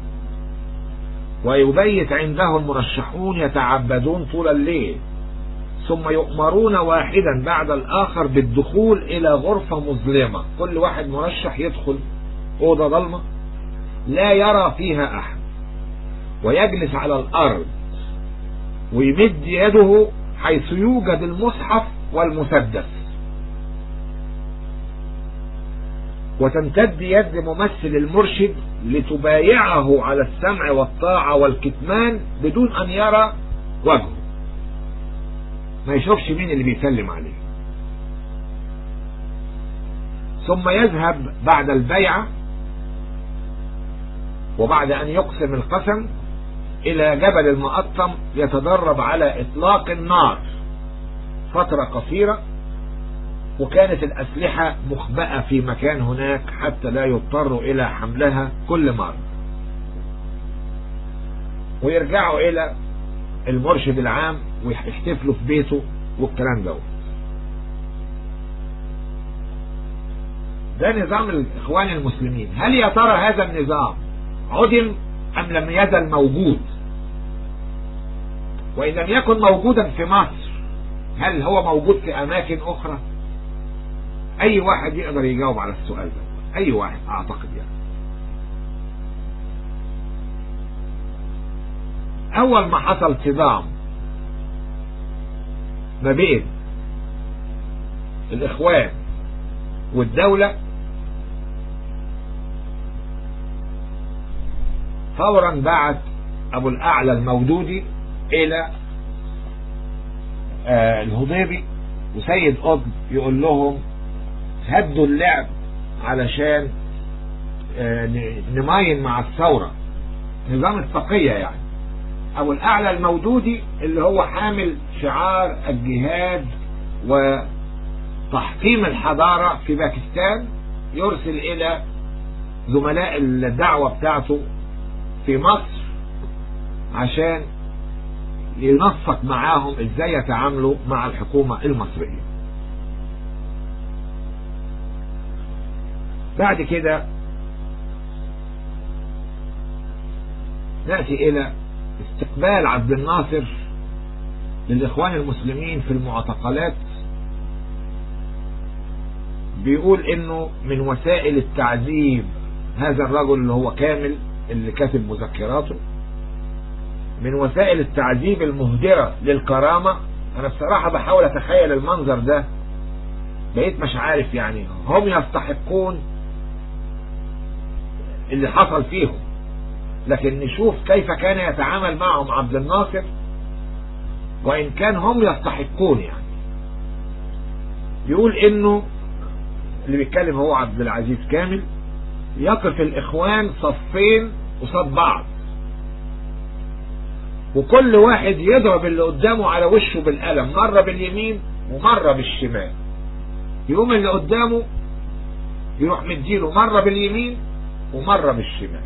ويبيت عنده المرشحون يتعبدون طول الليل ثم يؤمرون واحدا بعد الآخر بالدخول إلى غرفة مظلمة كل واحد مرشح يدخل أوضة ضلمة لا يرى فيها أحد ويجلس على الأرض ويمد يده حيث يوجد المصحف والمسدس وتمتد يد ممثل المرشد لتبايعه على السمع والطاعة والكتمان بدون أن يرى وجهه ما يشوفش مين اللي بيسلم عليه ثم يذهب بعد البيعة وبعد أن يقسم القسم إلى جبل المقطم يتدرب على إطلاق النار فترة قصيرة وكانت الأسلحة مخبأة في مكان هناك حتى لا يضطروا إلى حملها كل مرة ويرجعوا إلى المرشد العام ويحتفلوا في بيته والكلام دوت ده نظام الإخوان المسلمين هل يا ترى هذا النظام عدم أم لم يزل موجود وإن لم يكن موجودا في مصر هل هو موجود في أماكن أخرى أي واحد يقدر يجاوب على السؤال ده أي واحد أعتقد يعني أول ما حصل صدام ما بين الإخوان والدولة فورا بعت أبو الأعلى المودودي إلى آه الهضيبي وسيد قطب يقول لهم هدوا اللعب علشان آه نماين مع الثورة نظام التقية يعني أبو الأعلى المودودي اللي هو حامل شعار الجهاد وتحطيم الحضارة في باكستان يرسل إلى زملاء الدعوة بتاعته في مصر عشان ينسق معاهم ازاي يتعاملوا مع الحكومة المصرية بعد كده نأتي إلى استقبال عبد الناصر للإخوان المسلمين في المعتقلات بيقول إنه من وسائل التعذيب هذا الرجل اللي هو كامل اللي كاتب مذكراته من وسائل التعذيب المهدرة للكرامة أنا بصراحة بحاول أتخيل المنظر ده بقيت مش عارف يعني هم يستحقون اللي حصل فيهم لكن نشوف كيف كان يتعامل معهم عبد الناصر وإن كان هم يستحقون يعني يقول إنه اللي بيتكلم هو عبد العزيز كامل يقف الإخوان صفين قصاد بعض وكل واحد يضرب اللي قدامه على وشه بالقلم مرة باليمين ومرة بالشمال يقوم اللي قدامه يروح مديله مرة باليمين ومرة بالشمال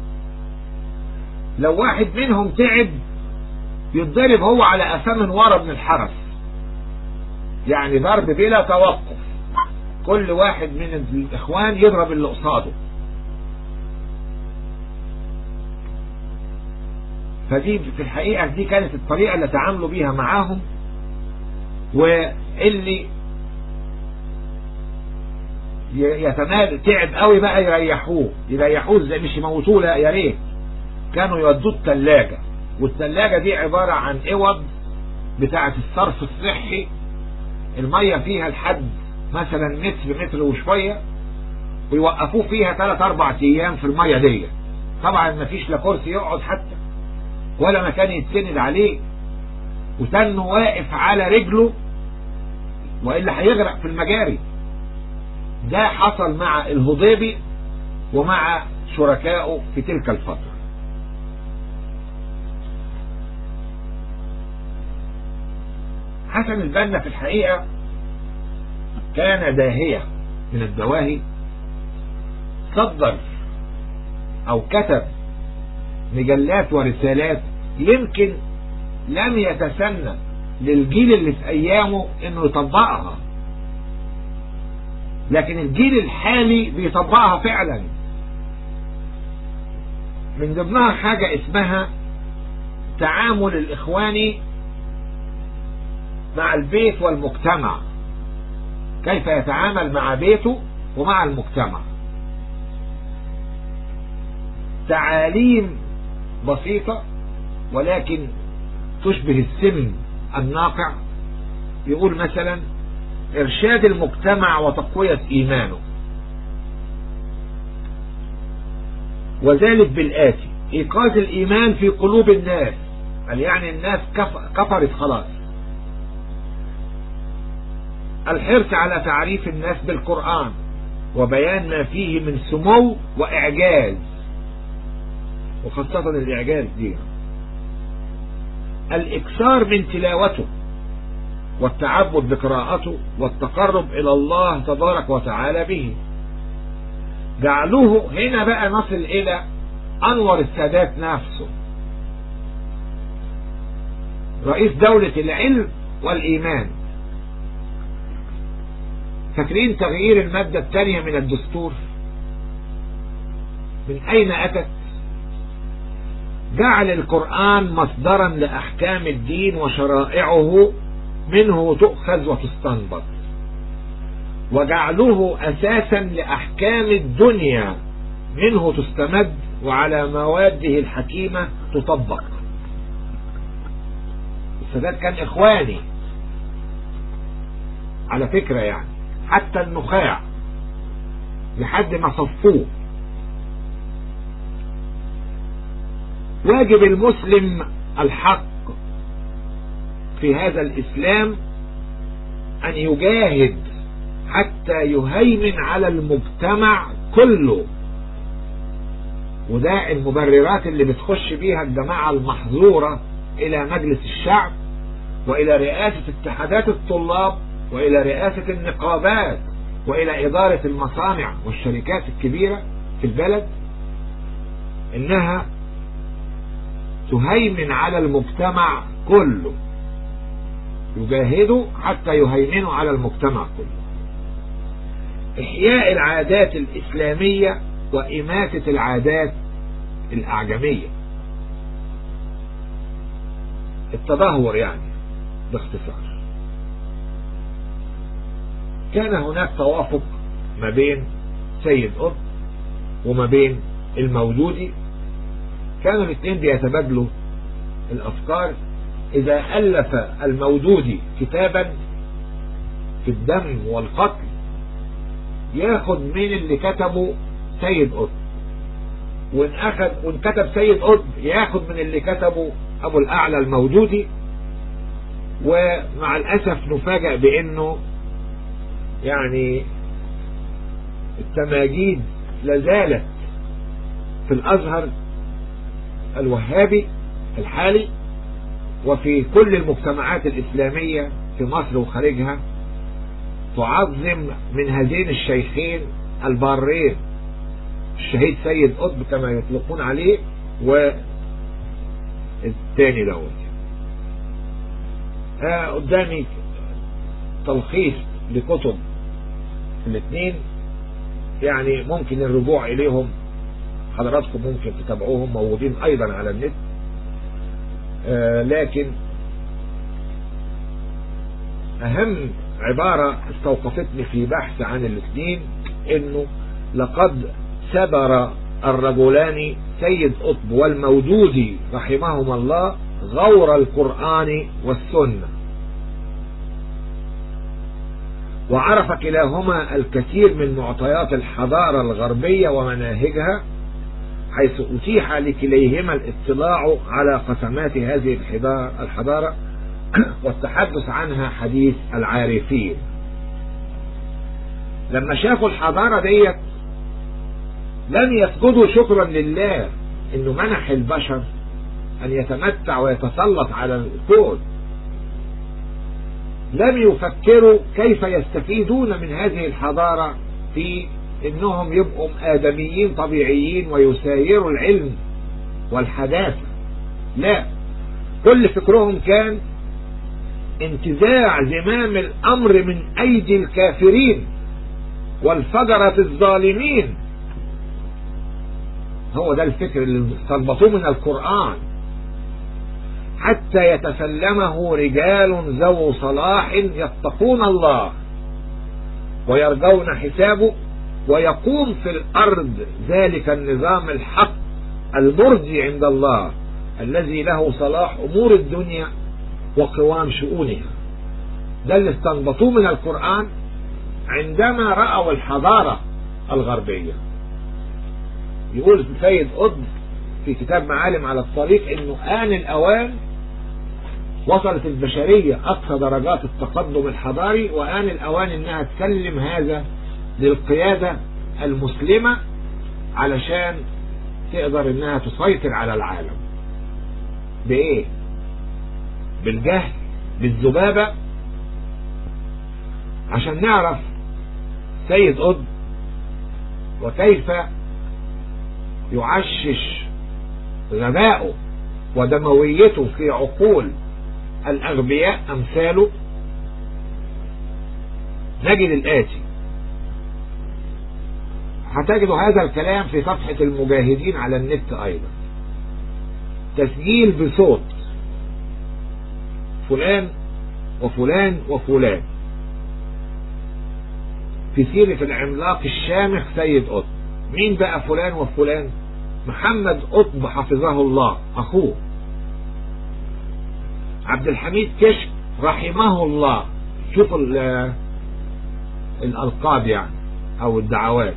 لو واحد منهم تعب يتضرب هو على قفاه من ورا من الحرس يعني ضرب بلا توقف كل واحد من الاخوان يضرب اللي قصاده فدي في الحقيقة دي كانت الطريقة اللي تعاملوا بيها معاهم واللي يتمال تعب قوي بقى يريحوه يريحوه زي مش يموتوه لا يا ريت كانوا يودوه الثلاجة والثلاجة دي عبارة عن اوض بتاعة الصرف الصحي المية فيها لحد مثلا متر متر وشوية ويوقفوه فيها ثلاث اربع ايام في المية دي طبعا ما فيش لا كرسي يقعد حتى ولا مكان يتسند عليه وتنه واقف على رجله والا هيغرق في المجاري ده حصل مع الهضيبي ومع شركائه في تلك الفترة حسن البنا في الحقيقة كان داهية من الدواهي صدر او كتب مجلات ورسالات يمكن لم يتسنى للجيل اللي في ايامه انه يطبقها لكن الجيل الحالي بيطبقها فعلا من ضمنها حاجة اسمها تعامل الاخواني مع البيت والمجتمع كيف يتعامل مع بيته ومع المجتمع تعاليم بسيطة ولكن تشبه السم الناقع يقول مثلا ارشاد المجتمع وتقوية ايمانه وذلك بالآتي ايقاظ الايمان في قلوب الناس قال يعني الناس كفرت خلاص الحرص على تعريف الناس بالقرآن وبيان ما فيه من سمو واعجاز وخاصة الاعجاز دي الاكثار من تلاوته والتعبد بقراءته والتقرب الى الله تبارك وتعالى به جعلوه هنا بقى نصل الى انور السادات نفسه رئيس دولة العلم والايمان فاكرين تغيير المادة الثانية من الدستور من اين اتت جعل القرآن مصدرا لأحكام الدين وشرائعه منه تؤخذ وتستنبط وجعله أساسا لأحكام الدنيا منه تستمد وعلى مواده الحكيمة تطبق السادات كان إخواني على فكرة يعني حتى النخاع لحد ما صفوه واجب المسلم الحق في هذا الإسلام أن يجاهد حتى يهيمن على المجتمع كله وده المبررات اللي بتخش بيها الجماعة المحظورة إلى مجلس الشعب وإلى رئاسة اتحادات الطلاب وإلى رئاسة النقابات وإلى إدارة المصانع والشركات الكبيرة في البلد إنها تهيمن على المجتمع كله يجاهدوا حتى يهيمنوا على المجتمع كله إحياء العادات الإسلامية وإماتة العادات الأعجمية التدهور يعني باختصار كان هناك توافق ما بين سيد قطب وما بين الموجودي كانوا الاثنين بيتبادلوا الأفكار إذا ألف الموجودي كتابا في الدم والقتل ياخد من اللي كتبه سيد قطب وان اخذ وان كتب سيد قطب ياخد من اللي كتبه ابو الاعلى الموجودي ومع الاسف نفاجأ بانه يعني التماجيد لازالت في الازهر الوهابي الحالي وفي كل المجتمعات الاسلامية في مصر وخارجها تعظم من هذين الشيخين البارين الشهيد سيد قطب كما يطلقون عليه والثاني دوت آه قدامي تلخيص لكتب الاثنين يعني ممكن الرجوع اليهم حضراتكم ممكن تتابعوهم موجودين ايضا على النت آه لكن اهم عبارة استوقفتني في بحث عن الاثنين انه لقد سبر الرجلان سيد قطب والموجودي رحمهما الله غور القرآن والسنة وعرف كلاهما الكثير من معطيات الحضارة الغربية ومناهجها حيث أتيح لكليهما الاطلاع على قسمات هذه الحضارة والتحدث عنها حديث العارفين لما شافوا الحضارة ديت لم يسجدوا شكرا لله انه منح البشر ان يتمتع ويتسلط على الكون لم يفكروا كيف يستفيدون من هذه الحضارة في انهم يبقوا آدميين طبيعيين ويسايروا العلم والحداثة لا كل فكرهم كان انتزاع زمام الامر من ايدي الكافرين والفجرة الظالمين هو ده الفكر اللي استنبطوه من القرآن حتى يتسلمه رجال ذو صلاح يتقون الله ويرجون حسابه ويقوم في الأرض ذلك النظام الحق المرضي عند الله الذي له صلاح أمور الدنيا وقوام شؤونها ده اللي استنبطوه من القرآن عندما رأوا الحضارة الغربية يقول سيد قطب في كتاب معالم على الطريق انه آن الأوان وصلت البشرية أقصى درجات التقدم الحضاري وآن الأوان انها تسلم هذا للقيادة المسلمة علشان تقدر انها تسيطر على العالم بايه بالجهل بالذبابة عشان نعرف سيد قطب وكيف يعشش غباؤه ودمويته في عقول الأغبياء أمثاله نجد الآتي هتجدوا هذا الكلام في صفحة المجاهدين على النت أيضا تسجيل بصوت فلان وفلان وفلان في سيرة العملاق الشامخ سيد قطب مين بقى فلان وفلان محمد قطب حفظه الله أخوه عبد الحميد كشك رحمه الله شوف الألقاب يعني أو الدعوات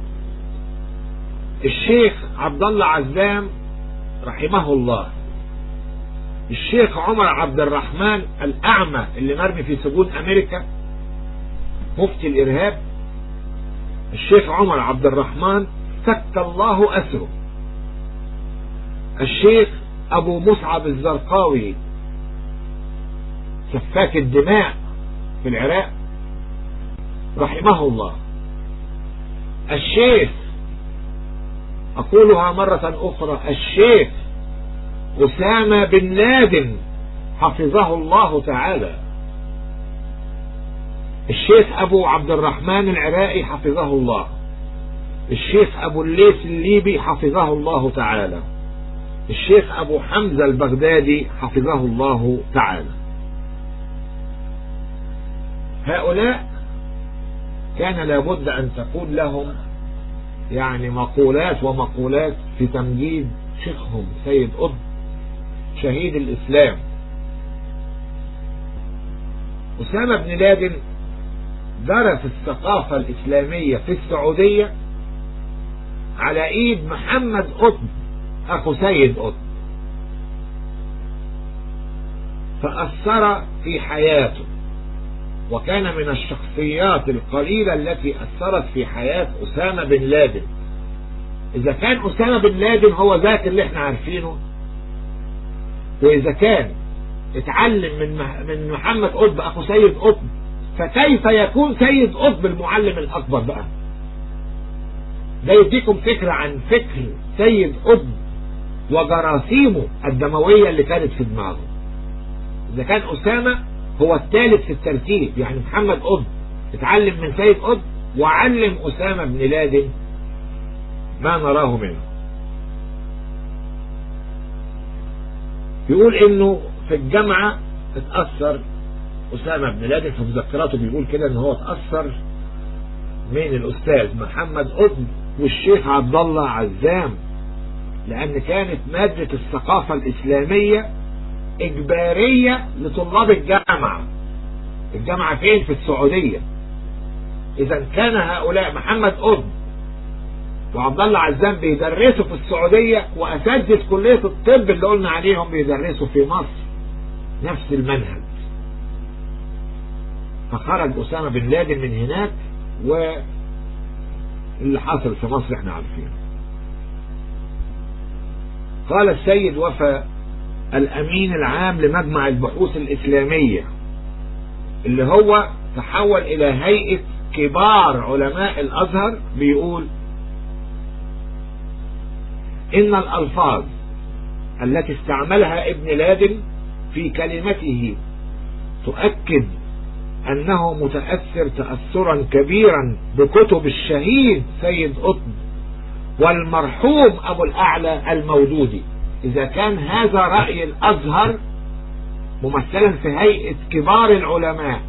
الشيخ عبد الله عزام رحمه الله الشيخ عمر عبد الرحمن الأعمى اللي مرمي في سجون أمريكا مفتي الإرهاب الشيخ عمر عبد الرحمن فك الله أسره الشيخ أبو مصعب الزرقاوي سفاك الدماء في العراق رحمه الله الشيخ أقولها مرة أخرى الشيخ أسامة بن لادن حفظه الله تعالى الشيخ أبو عبد الرحمن العراقي حفظه الله الشيخ أبو الليث الليبي حفظه الله تعالى الشيخ أبو حمزة البغدادي حفظه الله تعالى هؤلاء كان لابد أن تقول لهم يعني مقولات ومقولات في تمجيد شيخهم سيد قطب شهيد الإسلام أسامة بن لادن درس الثقافة الإسلامية في السعودية على إيد محمد قطب أخو سيد قطب فأثر في حياته وكان من الشخصيات القليلة التي أثرت في حياة أسامة بن لادن إذا كان أسامة بن لادن هو ذاك اللي احنا عارفينه وإذا كان اتعلم من من محمد قطب أخو سيد قطب فكيف يكون سيد قطب المعلم الأكبر بقى ده يديكم فكرة عن فكر سيد قطب وجراثيمه الدموية اللي كانت في دماغه إذا كان أسامة هو الثالث في الترتيب يعني محمد قطب اتعلم من سيد قطب وعلم أسامة بن لادن ما نراه منه يقول انه في الجامعة اتأثر أسامة بن لادن في مذكراته بيقول كده ان هو اتأثر من الأستاذ محمد قطب والشيخ عبد الله عزام لأن كانت مادة الثقافة الإسلامية إجبارية لطلاب الجامعة الجامعة فين في السعودية إذا كان هؤلاء محمد قطب وعبد الله عزام بيدرسوا في السعودية وأساتذة كلية الطب اللي قلنا عليهم بيدرسوا في مصر نفس المنهج فخرج أسامة بن لادن من هناك واللي حصل في مصر احنا عارفينه قال السيد وفى الأمين العام لمجمع البحوث الإسلامية اللي هو تحول إلى هيئة كبار علماء الأزهر بيقول إن الألفاظ التي استعملها ابن لادن في كلمته تؤكد أنه متأثر تأثرا كبيرا بكتب الشهيد سيد قطب والمرحوم أبو الأعلى المودودي إذا كان هذا رأي الأزهر ممثلا في هيئة كبار العلماء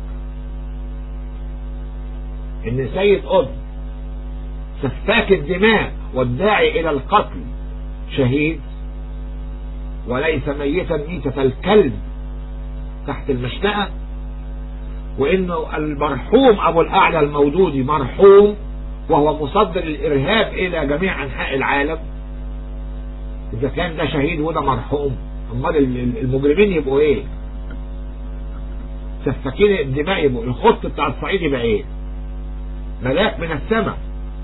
إن سيد قطب سفاك الدماء والداعي إلى القتل شهيد وليس ميتا ميتة الكلب تحت المشنقة وانه المرحوم ابو الاعلى المودودي مرحوم وهو مصدر الارهاب الى جميع انحاء العالم اذا كان ده شهيد وده مرحوم امال المجرمين يبقوا ايه سفاكين الدماء يبقوا الخط بتاع الصعيد يبقى ايه ملاك من السماء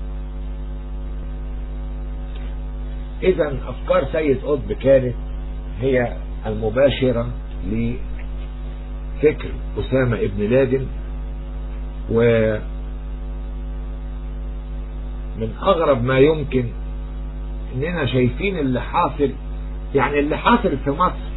اذا افكار سيد قطب كانت هي المباشرة لفكر اسامة ابن لادن و من اغرب ما يمكن اننا شايفين اللي حاصل يعني اللي حاصل في مصر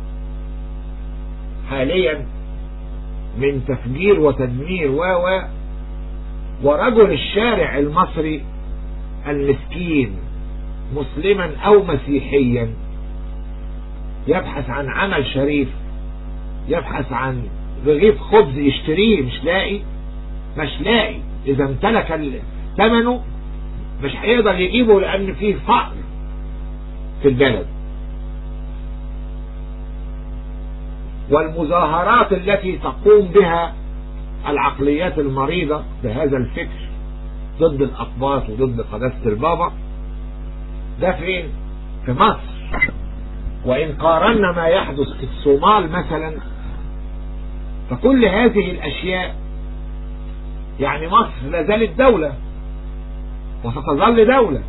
حاليا من تفجير وتدمير و و ورجل الشارع المصري المسكين مسلما او مسيحيا يبحث عن عمل شريف يبحث عن رغيف خبز يشتريه مش لاقي مش لاقي اذا امتلك ثمنه مش هيقدر يجيبه لان فيه فقر في البلد والمظاهرات التي تقوم بها العقليات المريضة بهذا الفكر ضد الأقباط وضد قداسة البابا ده فين؟ في مصر وإن قارنا ما يحدث في الصومال مثلا فكل هذه الأشياء يعني مصر لا زالت دولة وستظل دولة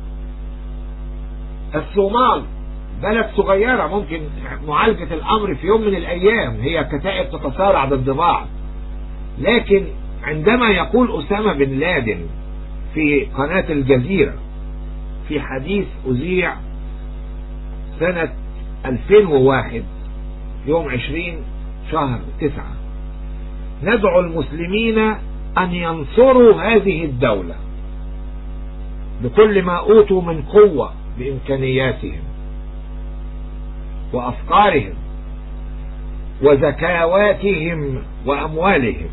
الصومال بلد صغيرة ممكن معالجة الأمر في يوم من الأيام هي كتائب تتصارع ضد بعض لكن عندما يقول أسامة بن لادن في قناة الجزيرة في حديث أذيع سنة 2001 يوم 20 شهر 9 ندعو المسلمين أن ينصروا هذه الدولة بكل ما أوتوا من قوة بإمكانياتهم وأفكارهم وزكاواتهم وأموالهم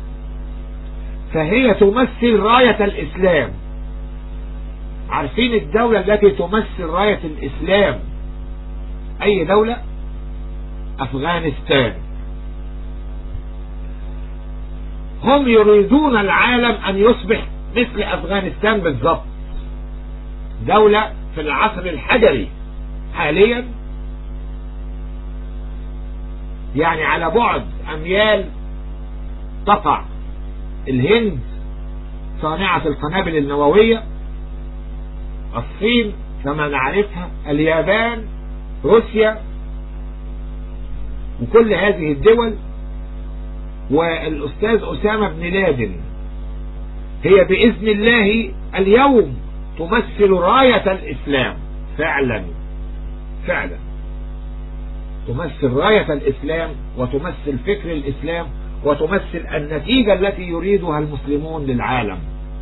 فهي تمثل راية الإسلام عارفين الدولة التي تمثل راية الإسلام أي دولة أفغانستان هم يريدون العالم أن يصبح مثل أفغانستان بالضبط دولة في العصر الحجري حاليا يعني على بعد أميال تقع الهند صانعة القنابل النووية الصين كما نعرفها اليابان روسيا وكل هذه الدول والأستاذ أسامة بن لادن هي بإذن الله اليوم تمثل راية الإسلام فعلا فعلا تمثل راية الإسلام وتمثل فكر الإسلام وتمثل النتيجة التي يريدها المسلمون للعالم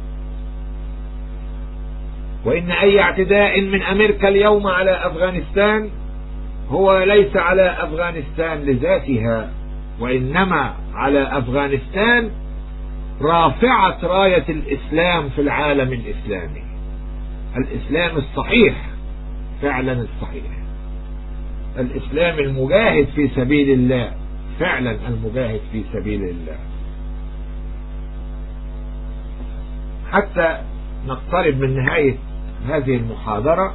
وإن أي اعتداء من أمريكا اليوم على أفغانستان هو ليس على أفغانستان لذاتها وإنما على أفغانستان رافعة راية الإسلام في العالم الإسلامي الإسلام الصحيح فعلا الصحيح الإسلام المجاهد في سبيل الله فعلا المجاهد في سبيل الله حتى نقترب من نهاية هذه المحاضرة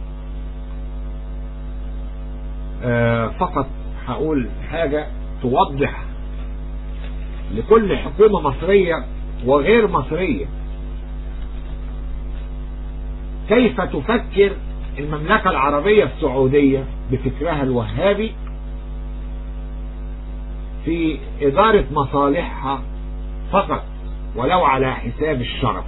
آه فقط هقول حاجة توضح لكل حكومة مصرية وغير مصرية كيف تفكر المملكة العربية السعودية بفكرها الوهابي في إدارة مصالحها فقط ولو على حساب الشرف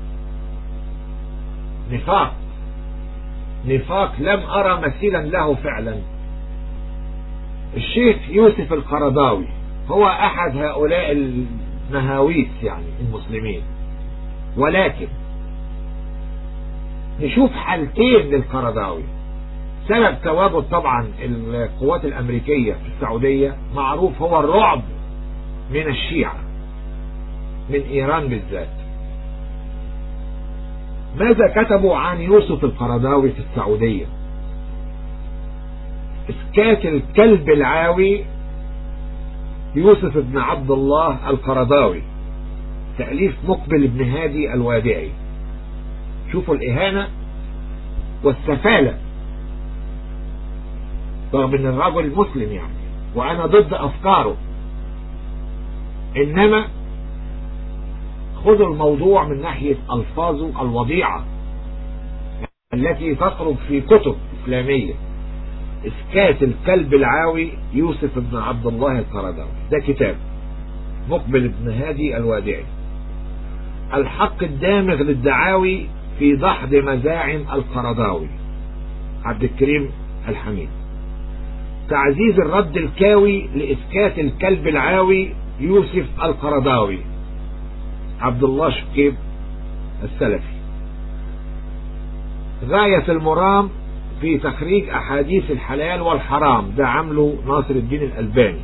نفاق نفاق لم أرى مثيلا له فعلا الشيخ يوسف القرضاوي هو أحد هؤلاء المهاويس يعني المسلمين ولكن نشوف حالتين للقرضاوي سبب تواجد طبعا القوات الأمريكية في السعودية معروف هو الرعب من الشيعة من إيران بالذات ماذا كتبوا عن يوسف القرضاوي في السعودية اسكات الكلب العاوي يوسف بن عبد الله القرضاوي تأليف مقبل بن هادي الوادعي شوفوا الإهانة والسفالة رغم ان الرجل مسلم يعني وانا ضد افكاره انما خذوا الموضوع من ناحية الفاظه الوضيعة التي تخرج في كتب اسلامية اسكات الكلب العاوي يوسف بن عبد الله القرداوي ده كتاب مقبل بن هادي الوادعي الحق الدامغ للدعاوي في دحض مزاعم القرضاوي عبد الكريم الحميد تعزيز الرد الكاوي لإسكات الكلب العاوي يوسف القرضاوي عبد الله شكيب السلفي غاية المرام في تخريج أحاديث الحلال والحرام ده عمله ناصر الدين الألباني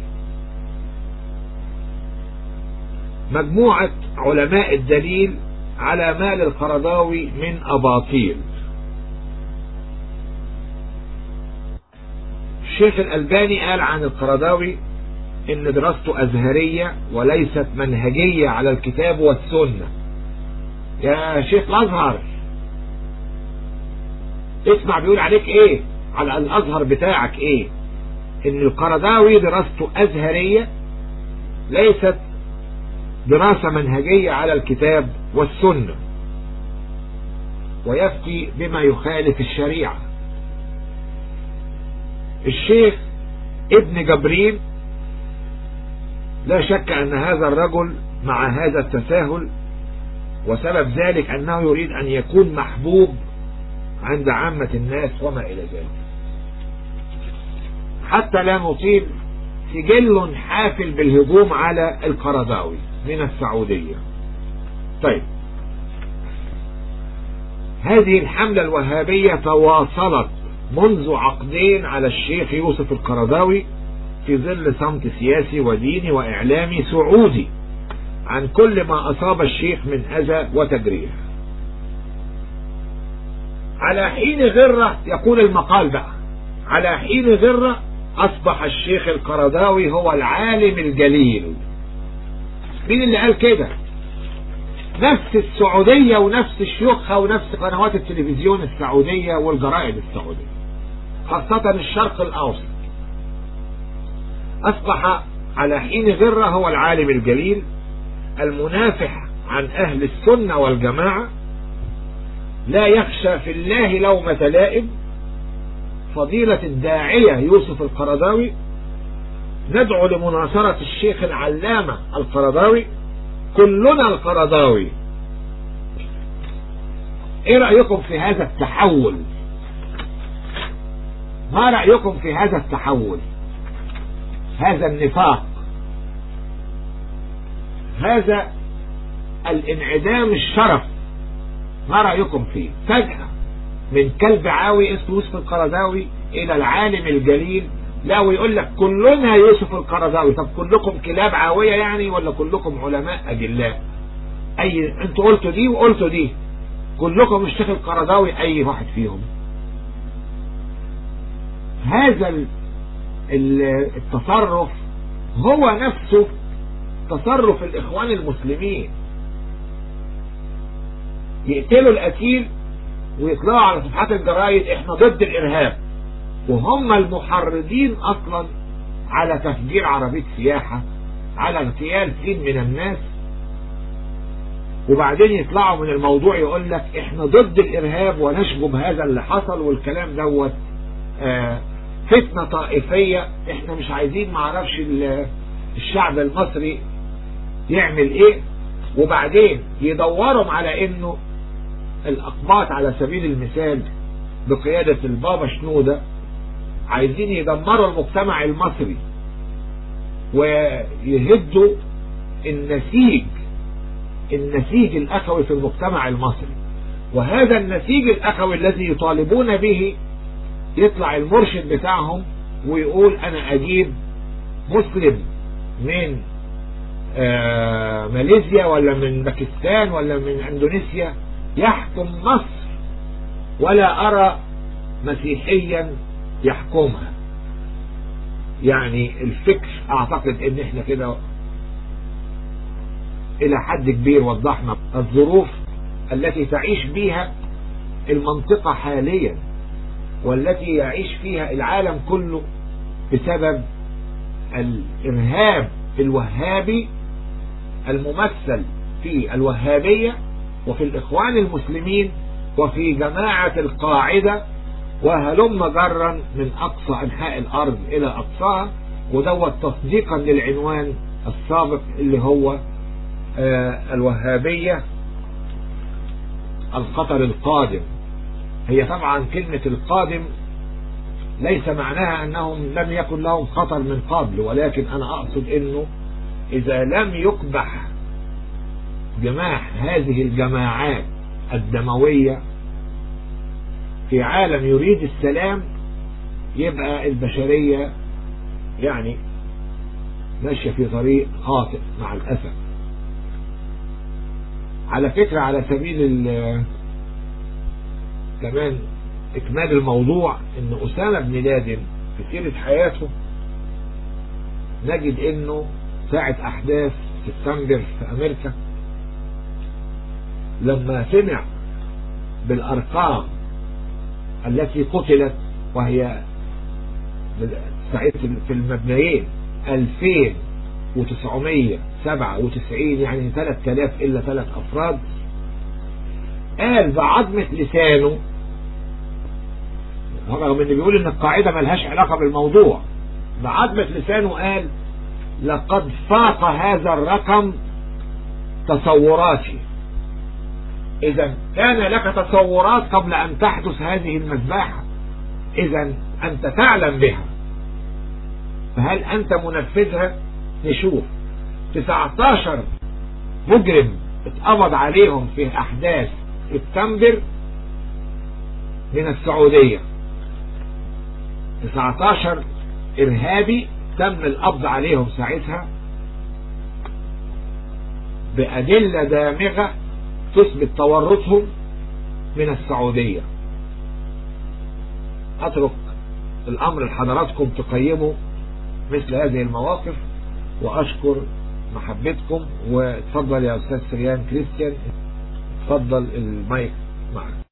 مجموعة علماء الدليل على مال القرضاوي من أباطيل الشيخ الألباني قال عن القرضاوي ان دراسته ازهرية وليست منهجية على الكتاب والسنة يا شيخ الازهر اسمع بيقول عليك ايه على الازهر بتاعك ايه ان القرضاوي دراسته ازهرية ليست دراسة منهجية على الكتاب والسنة ويفتي بما يخالف الشريعة الشيخ ابن جبريل لا شك أن هذا الرجل مع هذا التساهل وسبب ذلك أنه يريد أن يكون محبوب عند عامة الناس وما إلى ذلك حتى لا نطيل سجل حافل بالهجوم على القرضاوي من السعودية طيب هذه الحملة الوهابية تواصلت منذ عقدين على الشيخ يوسف القرضاوي في ظل صمت سياسي وديني وإعلامي سعودي عن كل ما أصاب الشيخ من أذى وتجريح على حين غرة يقول المقال بقى على حين غرة أصبح الشيخ القرضاوي هو العالم الجليل مين اللي قال كده نفس السعودية ونفس شيوخها ونفس قنوات التلفزيون السعودية والجرائد السعودية خاصة الشرق الأوسط أصبح على حين غرة هو العالم الجليل المنافح عن أهل السنة والجماعة لا يخشى في الله لومة لائم فضيلة الداعية يوسف القرضاوي ندعو لمناصرة الشيخ العلامة القرضاوي كلنا القرضاوي ايه رأيكم في هذا التحول ما رأيكم في هذا التحول هذا النفاق هذا الانعدام الشرف ما رأيكم فيه فجأة من كلب عاوي اسمه يوسف القرضاوي الى العالم الجليل لا ويقول لك كلنا يوسف القرضاوي طب كلكم كلاب عاوية يعني ولا كلكم علماء أجلاء أي انتوا قلتوا دي وقلتوا دي كلكم الشيخ القرضاوي أي واحد فيهم هذا التصرف هو نفسه تصرف الإخوان المسلمين يقتلوا القتيل ويطلعوا على صفحات الجرايد احنا ضد الإرهاب وهم المحرضين اصلا على تفجير عربية سياحة على اغتيال سين من الناس وبعدين يطلعوا من الموضوع يقول لك احنا ضد الارهاب ونشجب هذا اللي حصل والكلام دوت آه فتنة طائفية احنا مش عايزين معرفش الشعب المصري يعمل ايه وبعدين يدورهم على انه الاقباط على سبيل المثال بقيادة البابا شنودة عايزين يدمروا المجتمع المصري ويهدوا النسيج النسيج الأخوي في المجتمع المصري وهذا النسيج الأخوي الذي يطالبون به يطلع المرشد بتاعهم ويقول أنا أجيب مسلم من آه ماليزيا ولا من باكستان ولا من اندونيسيا يحكم مصر ولا أرى مسيحيا يحكمها يعني الفكر اعتقد ان احنا كده الى حد كبير وضحنا الظروف التي تعيش بها المنطقة حاليا والتي يعيش فيها العالم كله بسبب الارهاب الوهابي الممثل في الوهابية وفي الاخوان المسلمين وفي جماعة القاعدة وهلم جرا من أقصى أنحاء الأرض إلى أقصاها ودوت تصديقا للعنوان السابق اللي هو آه الوهابية الخطر القادم هي طبعا كلمة القادم ليس معناها أنهم لم يكن لهم خطر من قبل ولكن أنا أقصد أنه إذا لم يقبح جماح هذه الجماعات الدموية في عالم يريد السلام يبقى البشرية يعني ماشية في طريق خاطئ مع الأسف على فكرة على سبيل كمان إكمال الموضوع إن أسامة بن لادن في سيرة حياته نجد انه ساعة احداث سبتمبر في امريكا لما سمع بالارقام التي قتلت وهي ساعتها في المبنيين 2997 يعني 3000 الا 3 افراد قال بعظمة لسانه رغم ان بيقول ان القاعدة ملهاش علاقة بالموضوع بعظمة لسانه قال لقد فاق هذا الرقم تصوراتي اذا كان لك تصورات قبل ان تحدث هذه المذبحة اذا انت تعلم بها فهل انت منفذها نشوف 19 مجرم اتقبض عليهم في احداث سبتمبر من السعودية 19 ارهابي تم القبض عليهم ساعتها بأدلة دامغة تثبت تورطهم من السعودية أترك الأمر لحضراتكم تقيموا مثل هذه المواقف وأشكر محبتكم وتفضل يا أستاذ سريان كريستيان تفضل المايك معك